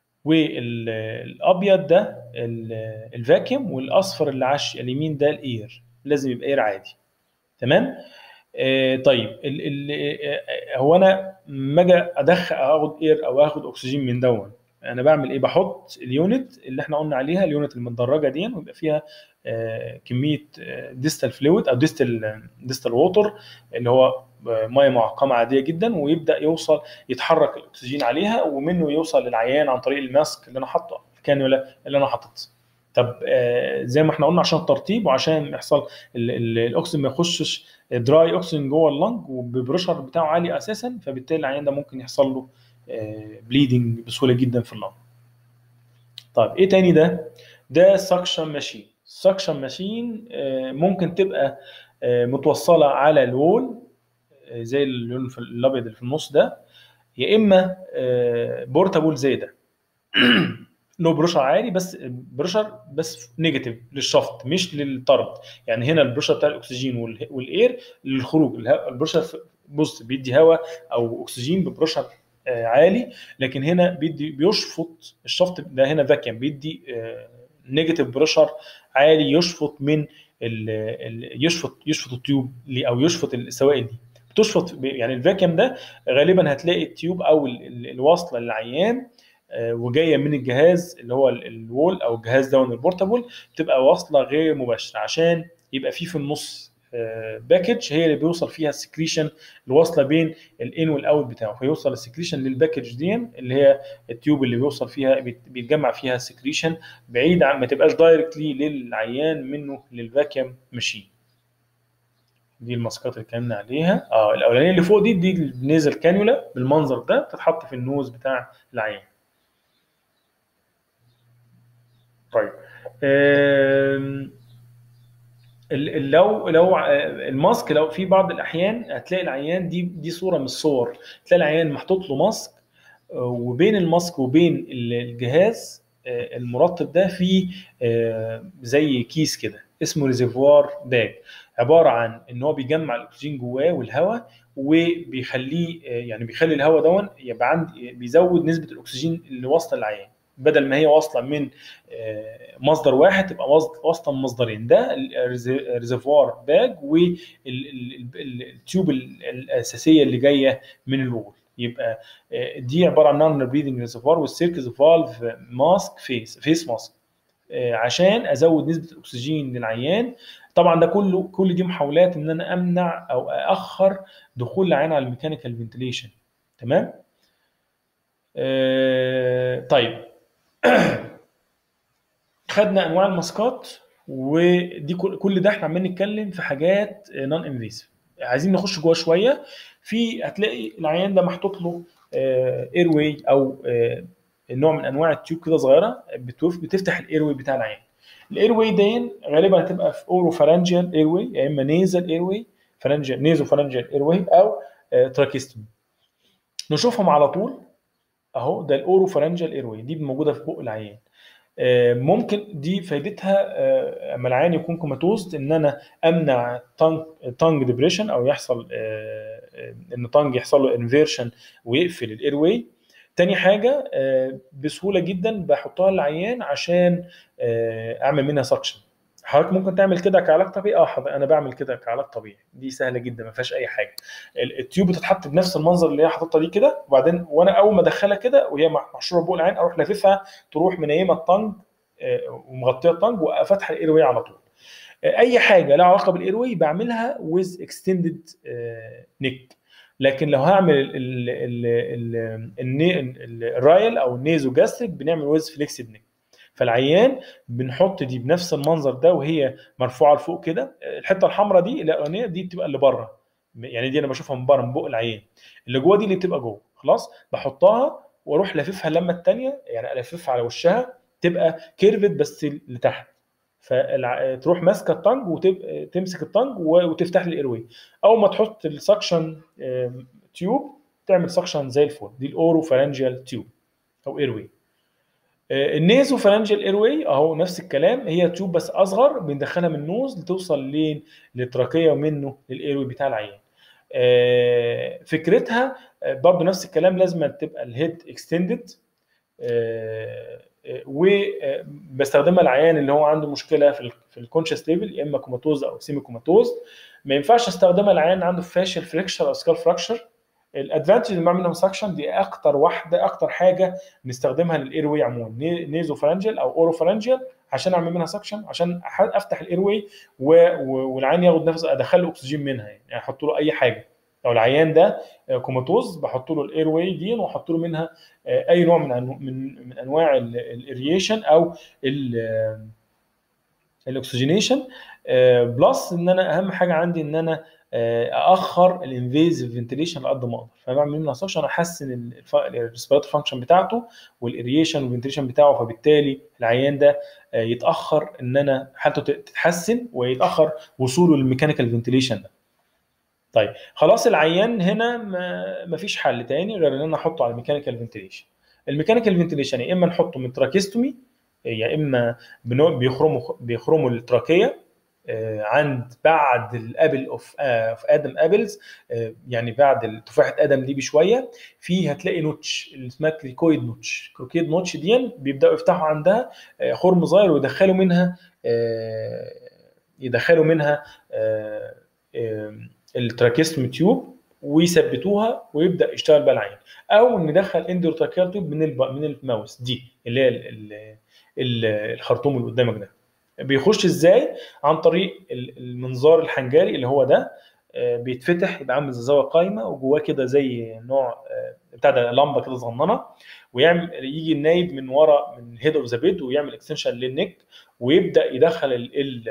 والابيض ده الفاكيوم والاصفر اللي على اليمين ده الاير لازم يبقى اير عادي تمام آه طيب ال ال هو انا لما اجي ادخل اخد اير او اخد اكسجين من دون انا بعمل ايه بحط اليونت اللي احنا قلنا عليها اليونت المدرجه دي ويبقى فيها آه كميه ديستال فلويد او ديستال ديستال ووتر اللي هو ميه معقمه عاديه جدا ويبدا يوصل يتحرك الاكسجين عليها ومنه يوصل للعيان عن طريق الماسك اللي انا حاطه الكانولا اللي انا حاططها طب آه زي ما احنا قلنا عشان الترطيب وعشان يحصل الاكسجين ما يخشش دراي اكسجين جوه اللنج وبالبريشر بتاعه عالي اساسا فبالتالي العيان ده ممكن يحصل له آه بليدنج بسهوله جدا في اللنج طيب ايه تاني ده ده سكشن ماشين السكشن ماشين آه ممكن تبقى متوصله على الوول زي اللون الابيض اللي في النص ده يا اما بورتابل زي ده له بريشر عالي بس بريشر بس نيجاتيف للشفط مش للطرد يعني هنا البريشر بتاع الاكسجين والاير للخروج البريشر بص بيدي هواء او اكسجين ببريشر عالي لكن هنا بيدي بيشفط الشفط ده هنا فاكيوم بيدي نيجاتيف بريشر عالي يشفط من ال ال يشفط يشفط التيوب او يشفط السوائل دي بتشفط يعني الفاكيوم ده غالبا هتلاقي التيوب او الواصله للعيان وجايه من الجهاز اللي هو الوول او الجهاز ده البورتابل بتبقى واصله غير مباشره عشان يبقى في في النص باكج هي اللي بيوصل فيها السكريشن الواصله بين الان والاوت بتاعه فيوصل السكريشن للباكج دي اللي هي التيوب اللي بيوصل فيها بيتجمع فيها السكريشن بعيد عن ما تبقاش دايركتلي للعيان منه للفاكيوم ماشين دي الماسكات اللي اتكلمنا عليها اه الاولانيه اللي فوق دي دي النيزل كانيولا بالمنظر ده بتتحط في النوز بتاع العيان طيب ال- ال- لو لو ع- الماسك لو في بعض الاحيان هتلاقي العيان دي دي صوره من الصور تلاقي العيان محطوط له ماسك آه، وبين الماسك وبين ال- الجهاز آه، المرطب ده في آه، زي كيس كده اسمه ريزرفوار باج عباره عن ان هو بيجمع الاكسجين جواه والهواء وبيخليه آه، يعني بيخلي الهواء دون يبقى عند بيزود نسبه الاكسجين اللي واصله للعيان بدل ما هي واصله من آه، مصدر واحد تبقى واص- واصله من مصدرين ده الريزرفوار باج والتيوب الاساسيه اللي جايه من الوول يبقى آه، دي عباره عن نون بريدنج ريزرفوار والسيركز فالف ماسك فيس فيس ماسك عشان ازود نسبه الاكسجين للعيان طبعا ده كله كل دي محاولات ان انا امنع او اخر دخول العيان على الميكانيكال فنتليشن تمام آه، طيب خدنا انواع الماسكات ودي كل كل ده احنا عمالين نتكلم في حاجات نون انفيسيف عايزين نخش جوه شويه في هتلاقي العيان ده محطوط له اير واي او آه، نوع من انواع التيوب كده صغيره بتوف- بتفتح الاير واي بتاع العيان الاير واي دي غالبا هتبقى في اورو فارنجيال اير واي يا اما نيزل اير واي فارنجيال نيزو فارنجيال اير واي او تراكيستومي نشوفهم على طول اهو ده الاورو فارنجيال اير واي دي موجوده في بق العيان آه، ممكن دي فايدتها آه، اما العيان يكون كوماتوز ان انا امنع تانج ديبريشن او يحصل آه، آه، ان تانج يحصل له انفيرشن ويقفل الاير واي تاني حاجه آه، بسهوله جدا بحطها للعيان عشان آه، اعمل منها سكشن حضرتك ممكن تعمل كده كعلاج طبيعي اه حضرتك انا بعمل كده كعلاج طبيعي دي سهله جدا ما فيهاش اي حاجه ال- التيوب بتتحط بنفس المنظر اللي هي حاططها دي كده وبعدين وانا اول ما ادخلها كده وهي محشوره بوق العين اروح لاففها تروح منيمه الطنج آه، ومغطيه الطنج وفاتحه الاير واي على طول آه، اي حاجه لها علاقه بالاير واي بعملها ويز اكستندد نيك لكن لو هعمل ال- ال- ال- ال- الني- ال- الرايل او النيزو جاستريك بنعمل ويز فليكسد نيك فالعيان بنحط دي بنفس المنظر ده وهي مرفوعه لفوق كده الحته الحمراء دي الاولانيه دي بتبقى اللي بره يعني دي انا بشوفها من بره من بق العيان اللي جوه دي اللي بتبقى جوه خلاص بحطها واروح لاففها اللمه الثانيه يعني الففها على وشها تبقى كيرفت بس لتحت فتروح ماسكه الطنج وتمسك الطنج وتفتح لي الايروي اول ما تحط السكشن تيوب تعمل سكشن زي الفل دي الاورو فارنجيال تيوب او ايروي النيزو فارنجيال ايروي اهو نفس الكلام هي تيوب بس اصغر بندخلها من النوز لتوصل لين للتراكيه ومنه للايروي بتاع العيان آه، فكرتها آه، برضو نفس الكلام لازم تبقى الهيد اكستندد وبستخدمها العيان اللي هو عنده مشكله في ال في الكونشس ليفل يا اما كوماتوز او سيمي كوماتوز ما ينفعش استخدمها العيان عنده فاشل فريكشر او سكال فراكشر الادفانتج اللي بعمل منها سكشن دي اكتر واحده اكتر حاجه بنستخدمها للاير واي عموما نيزو فرنجل او اورو فرنجل عشان اعمل منها سكشن عشان افتح الاير واي والعيان ياخد نفس ادخل له اكسجين منها يعني احط له اي حاجه لو العيان ده كوماتوز بحط له الاير واي دي واحط له منها اي نوع من من من انواع الاريشن او الاكسجينيشن بلس ان انا اهم حاجه عندي ان انا اخر الانفيزيف فنتيليشن على قد ما اقدر فبعمل منها عشان احسن الريسبيراتوري فانكشن بتاعته والاريشن والفنتيليشن بتاعه فبالتالي العيان ده يتاخر ان انا حالته تتحسن ويتاخر وصوله للميكانيكال فنتيليشن ده طيب خلاص العيان هنا ما فيش حل تاني غير ان انا احطه على الميكانيكال فنتيليشن الميكانيكال فنتيليشن يا اما نحطه من تراكيستومي يا اما بيخرموا بيخرموا التراكيه عند بعد الابل اوف اوف ادم ابلز يعني بعد تفاحه ادم دي بشويه في هتلاقي نوتش اللي اسمها كريكويد نوتش كروكيد نوتش دي بيبداوا يفتحوا عندها خرم صغير ويدخلوا منها يدخلوا منها التراكيستوم تيوب ويثبتوها ويبدا يشتغل بقى العين او ندخل اندوتراكيال تيوب من من الماوس دي اللي هي الخرطوم اللي قدامك ده بيخش ازاي عن طريق المنظار الحنجري اللي هو ده بيتفتح يبقى عامل زي زاويه قايمه وجواه كده زي نوع بتاع ده لمبه كده صغننه ويعمل يجي النايب من ورا من هيد اوف ذا بيد ويعمل اكستنشن للنك ويبدا يدخل ال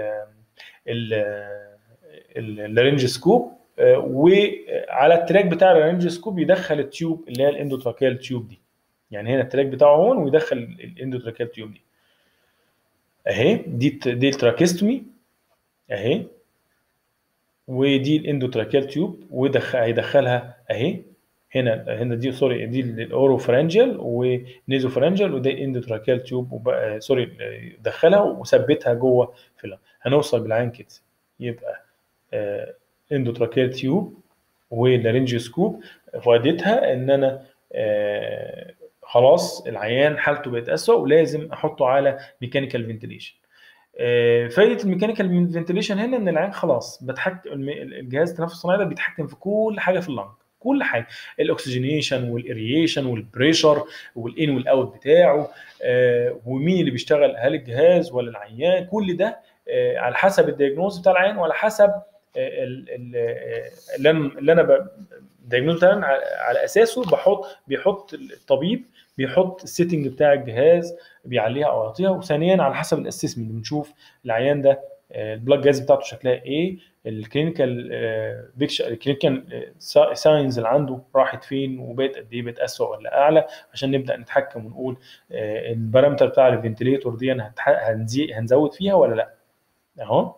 ال اللارنج سكوب وعلى التراك بتاع اللارنج سكوب يدخل التيوب اللي هي الاندوتراكيال تيوب دي يعني هنا التراك بتاعه هون ويدخل الاندوتراكيال تيوب دي اهي دي دي التراكيستومي اهي ودي الاندوتراكيال تيوب ودخل هيدخلها اهي هنا هنا دي سوري دي الاوروفرنجل ونيزوفرنجل وده اندوتراكيال تيوب وبقى سوري دخلها وثبتها جوه في ال- هنوصل بالعين كده يبقى آه، اندوتراكيال تيوب ولارنجيوسكوب فائدتها ان انا آه، خلاص العيان حالته بقت اسوء ولازم احطه على ميكانيكال فنتيليشن فايده الميكانيكال فنتيليشن هنا ان العين خلاص بتحكم الم- الجهاز التنفس الصناعي ده بيتحكم في كل حاجه في اللنج كل حاجه الاكسجينيشن والاريشن والبريشر والان والاوت بتاعه آه، ومين اللي بيشتغل هل الجهاز ولا العيان كل ده آه، على حسب الدياجنوز بتاع العيان وعلى حسب آه، ال- ال- آه، اللي انا اللي انا ب- الدياجنوز بتاعنا على على اساسه بحط بيحط الطبيب بيحط السيتنج بتاع الجهاز بيعليها او يعطيها وثانيا على حسب الاسسمنت بنشوف العيان ده آه، البلاك جاز بتاعته شكلها ايه الكلينيكال بيكشر الكلينيكال ساينز اللي عنده راحت فين وبقت قد ايه بقت اسوء ولا اعلى عشان نبدا نتحكم ونقول آه، البارامتر بتاع الفنتليتور دي أنا هتح- هنزي- هنزود فيها ولا لا اهو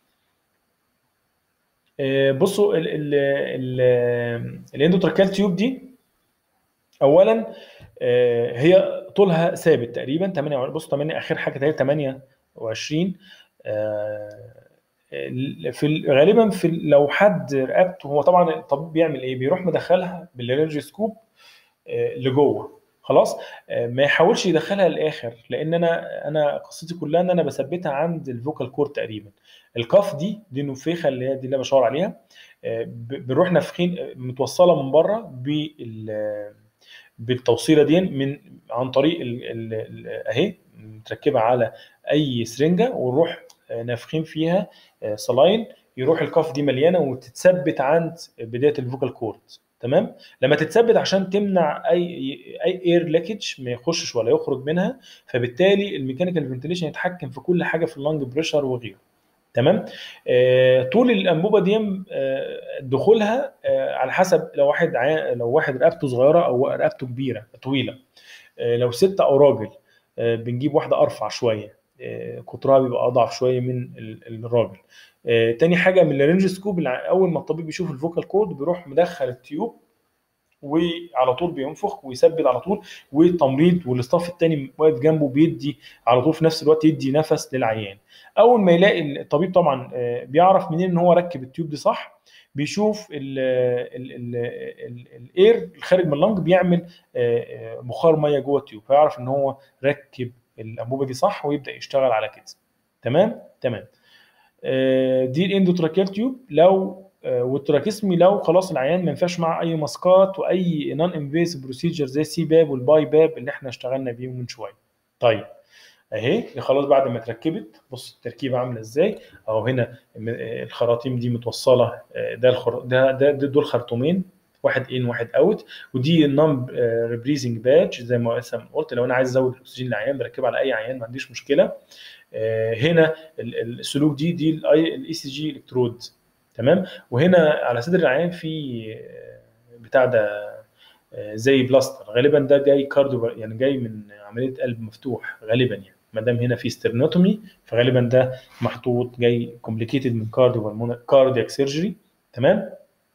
آه، بصوا ال ال ال الاندوتراكيال تيوب دي اولا آه، هي طولها ثابت تقريبا 8 بص 8 اخر حاجه تقريبا 28 آه، في ال- غالبا في ال- لو حد رقبته هو طبعا الطبيب بيعمل ايه بيروح مدخلها بالرينج سكوب آه، لجوه خلاص آه، ما يحاولش يدخلها للاخر لان انا انا قصتي كلها ان انا بثبتها عند الفوكال كور تقريبا الكاف دي دي النفيخه اللي هي دي اللي أنا بشاور عليها آه، ب- بنروح نافخين آه، متوصله من بره بال بالتوصيله دي من عن طريق ال ال ال اهي متركبه على اي سرنجه ونروح آه، نافخين فيها آه، صلاين يروح الكف دي مليانه وتتثبت عند بدايه الفوكال كورد تمام لما تتثبت عشان تمنع اي اي اير ليكج ما يخشش ولا يخرج منها فبالتالي الميكانيكال فنتيليشن يتحكم في كل حاجه في اللنج بريشر وغيره تمام آه، طول الانبوبه دي آه، دخولها آه، على حسب لو واحد عيا- لو واحد رقبته صغيره او رقبته كبيره طويله آه، لو ست او راجل آه، بنجيب واحده ارفع شويه آه، قطرها بيبقى اضعف شويه من ال- الراجل آه، تاني حاجه من الرينج سكوب الع- اول ما الطبيب بيشوف الفوكال كورد بيروح مدخل التيوب وعلى طول بينفخ ويثبت على طول والتمريض والاستاف التاني واقف جنبه بيدي على طول في نفس الوقت يدي نفس للعيان اول ما يلاقي الطبيب طبعا آه، بيعرف منين ان هو ركب التيوب دي صح بيشوف ال ال ال ال الاير الخارج من اللنج بيعمل آه، آه، بخار ميه جوه التيوب فيعرف ان هو ركب الانبوبه دي صح ويبدا يشتغل على كده تمام تمام آه، دي الاندوتراكيال تيوب لو آه، والتراكيسمي لو خلاص العيان ما ينفعش معاه اي ماسكات واي نون انفيسيف بروسيجر زي السي باب والباي باب اللي احنا اشتغلنا بيهم من شويه طيب اهي خلاص بعد ما اتركبت بص التركيبه عامله ازاي اهو هنا م- الخراطيم دي متوصله آه، ده الخر... ده ده ده- دول خرطومين واحد ان واحد اوت ودي النون ريبريزنج بادج زي ما مثلا قلت لو انا عايز ازود الاكسجين للعيان بركبها على اي عيان ما عنديش مشكله آه، هنا ال- ال- السلوك دي دي الاي سي جي الكترود تمام وهنا على صدر العيان في آه، بتاع ده آه، زي بلاستر غالبا ده جاي كارديو يعني جاي من عمليه قلب مفتوح غالبا يعني ما دام هنا في سترنوتومي فغالبا ده محطوط جاي كومبليكيتد من كارديو كاردياك سيرجري تمام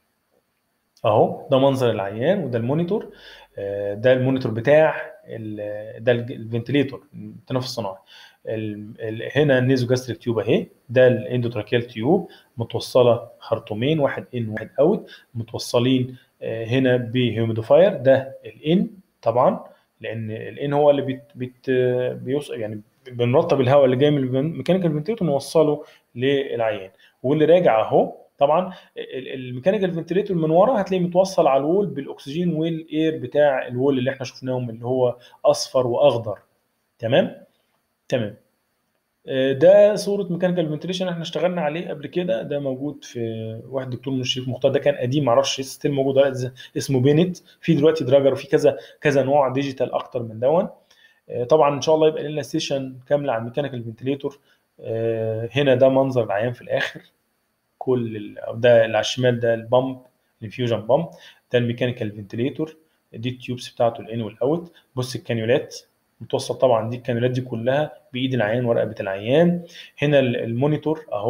اهو ده منظر العيان وده المونيتور آه، ده المونيتور بتاع ال- ده الج- الفنتليتور التنفس الصناعي ال- ال- هنا النيزو جاستريك تيوب اهي ده الاندوتراكيال تيوب متوصله خرطومين واحد ان واحد اوت متوصلين آه، هنا بهيوميديفاير ده الان طبعا لان الان هو اللي بيت بيت بيوصل يعني بنرطب الهواء اللي جاي من الميكانيكال فنتليتور نوصله للعيان واللي راجع اهو طبعا ال- الميكانيكال فنتليتور من ورا هتلاقيه متوصل على الوول بالاكسجين والاير بتاع الوول اللي احنا شفناهم اللي هو اصفر واخضر تمام تمام آه، ده صوره ميكانيكال فنتليشن احنا اشتغلنا عليه قبل كده ده موجود في واحد دكتور من الشريف مختار ده كان قديم معرفش ستيل موجود ولا لأ، اسمه بينت في دلوقتي دراجر وفي كذا كذا نوع ديجيتال اكتر من دون آه، طبعا ان شاء الله يبقى لنا سيشن كامله عن الميكانيكال فنتليتور هنا ده منظر العيان في الاخر كل ال- أو ده اللي على الشمال ده البامب الانفيوجن بامب ده الميكانيكال فنتليتور دي التيوبس بتاعته الان والاوت بص الكانيولات متوصل طبعا دي الكانيولات دي كلها بايد العيان ورقبه العيان هنا ال- المونيتور اهو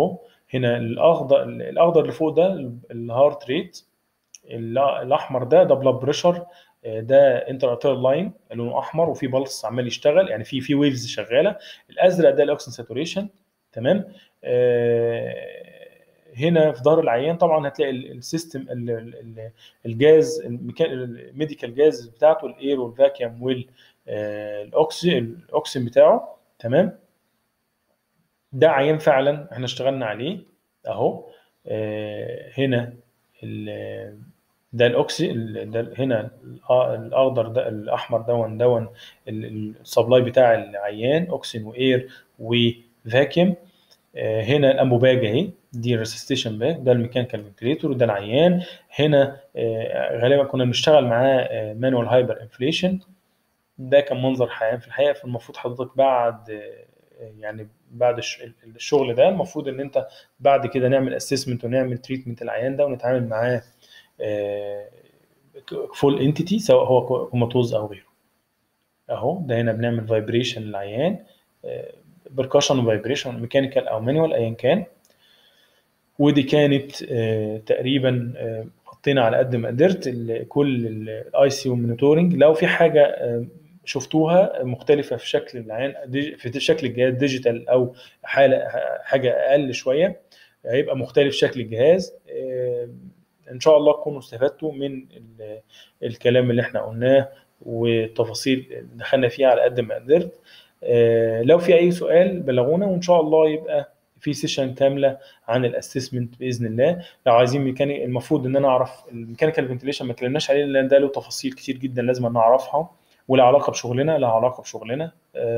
هنا الاخضر الاخضر اللي فوق ده الهارت ريت الاحمر ده ده بلاد بريشر ده انتر ارتيريال لاين لونه احمر وفي بلس عمال يشتغل يعني في في ويفز شغاله الازرق ده الاكسجين ساتوريشن تمام آه هنا في ظهر العيان طبعا هتلاقي السيستم الجاز الميديكال جاز بتاعته الاير والفاكيوم والاكسجين الاكسجين بتاعه تمام ده عيان فعلا احنا اشتغلنا عليه اهو آه هنا ده الاكسجين ده هنا الاخضر ده الاحمر دون دون السبلاي بتاع العيان اكسجين واير وفاكيوم هنا الانبوباج اهي دي الريسستيشن باك ده الميكانيكال فنتليتور وده العيان هنا غالبا كنا بنشتغل معاه مانوال هايبر انفليشن ده كان منظر حيوان في الحقيقه فالمفروض حضرتك بعد يعني بعد الشغل ده المفروض ان انت بعد كده نعمل اسسمنت ونعمل تريتمنت العيان ده ونتعامل معاه فول انتيتي سواء هو كوماتوز او غيره اهو ده هنا بنعمل فايبريشن للعيان بركشن وفايبريشن ميكانيكال او مانوال ايا كان ودي كانت تقريبا حطينا على قد ما قدرت كل الاي سي مونيتورنج لو في حاجه شفتوها مختلفه في شكل العيان في شكل الجهاز ديجيتال او حاله حاجه اقل شويه هيبقى مختلف شكل الجهاز ان شاء الله تكونوا استفدتوا من الكلام اللي احنا قلناه والتفاصيل اللي دخلنا فيها على قد ما قدرت لو في اي سؤال بلغونا وان شاء الله يبقى في سيشن كامله عن الاسسمنت باذن الله لو عايزين ميكانيك المفروض ان انا اعرف الميكانيكال فنتيليشن ما اتكلمناش عليه لان ده له تفاصيل كتير جدا لازم نعرفها ولا علاقه بشغلنا لا علاقه بشغلنا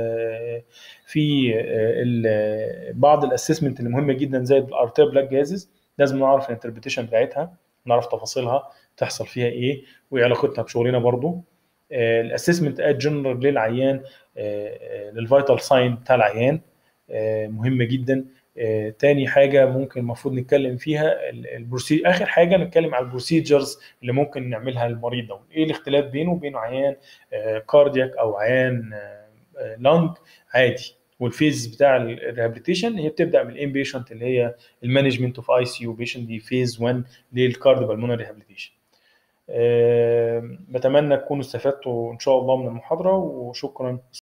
في بعض الاسسمنت اللي مهمه جدا زي الارتير بلاك جازز لازم نعرف الانتربريتيشن بتاعتها نعرف تفاصيلها تحصل فيها ايه وايه علاقتها بشغلنا برضو الاسسمنت ات جنرال للعيان للفيتال ساين بتاع العيان مهمه جدا تاني حاجه ممكن المفروض نتكلم فيها البروسي اخر حاجه نتكلم على البروسيجرز اللي ممكن نعملها للمريض ده ايه الاختلاف بينه وبين عيان كاردياك او عيان لانج عادي والفيز بتاع الريهابيليتيشن هي بتبدا من الانبيشنت اللي هي المانجمنت اوف اي سي يو بيشنت دي فيز 1 للكارديو بالمونري ريهابيليتيشن بتمنى تكونوا استفدتوا ان شاء الله من المحاضره وشكرا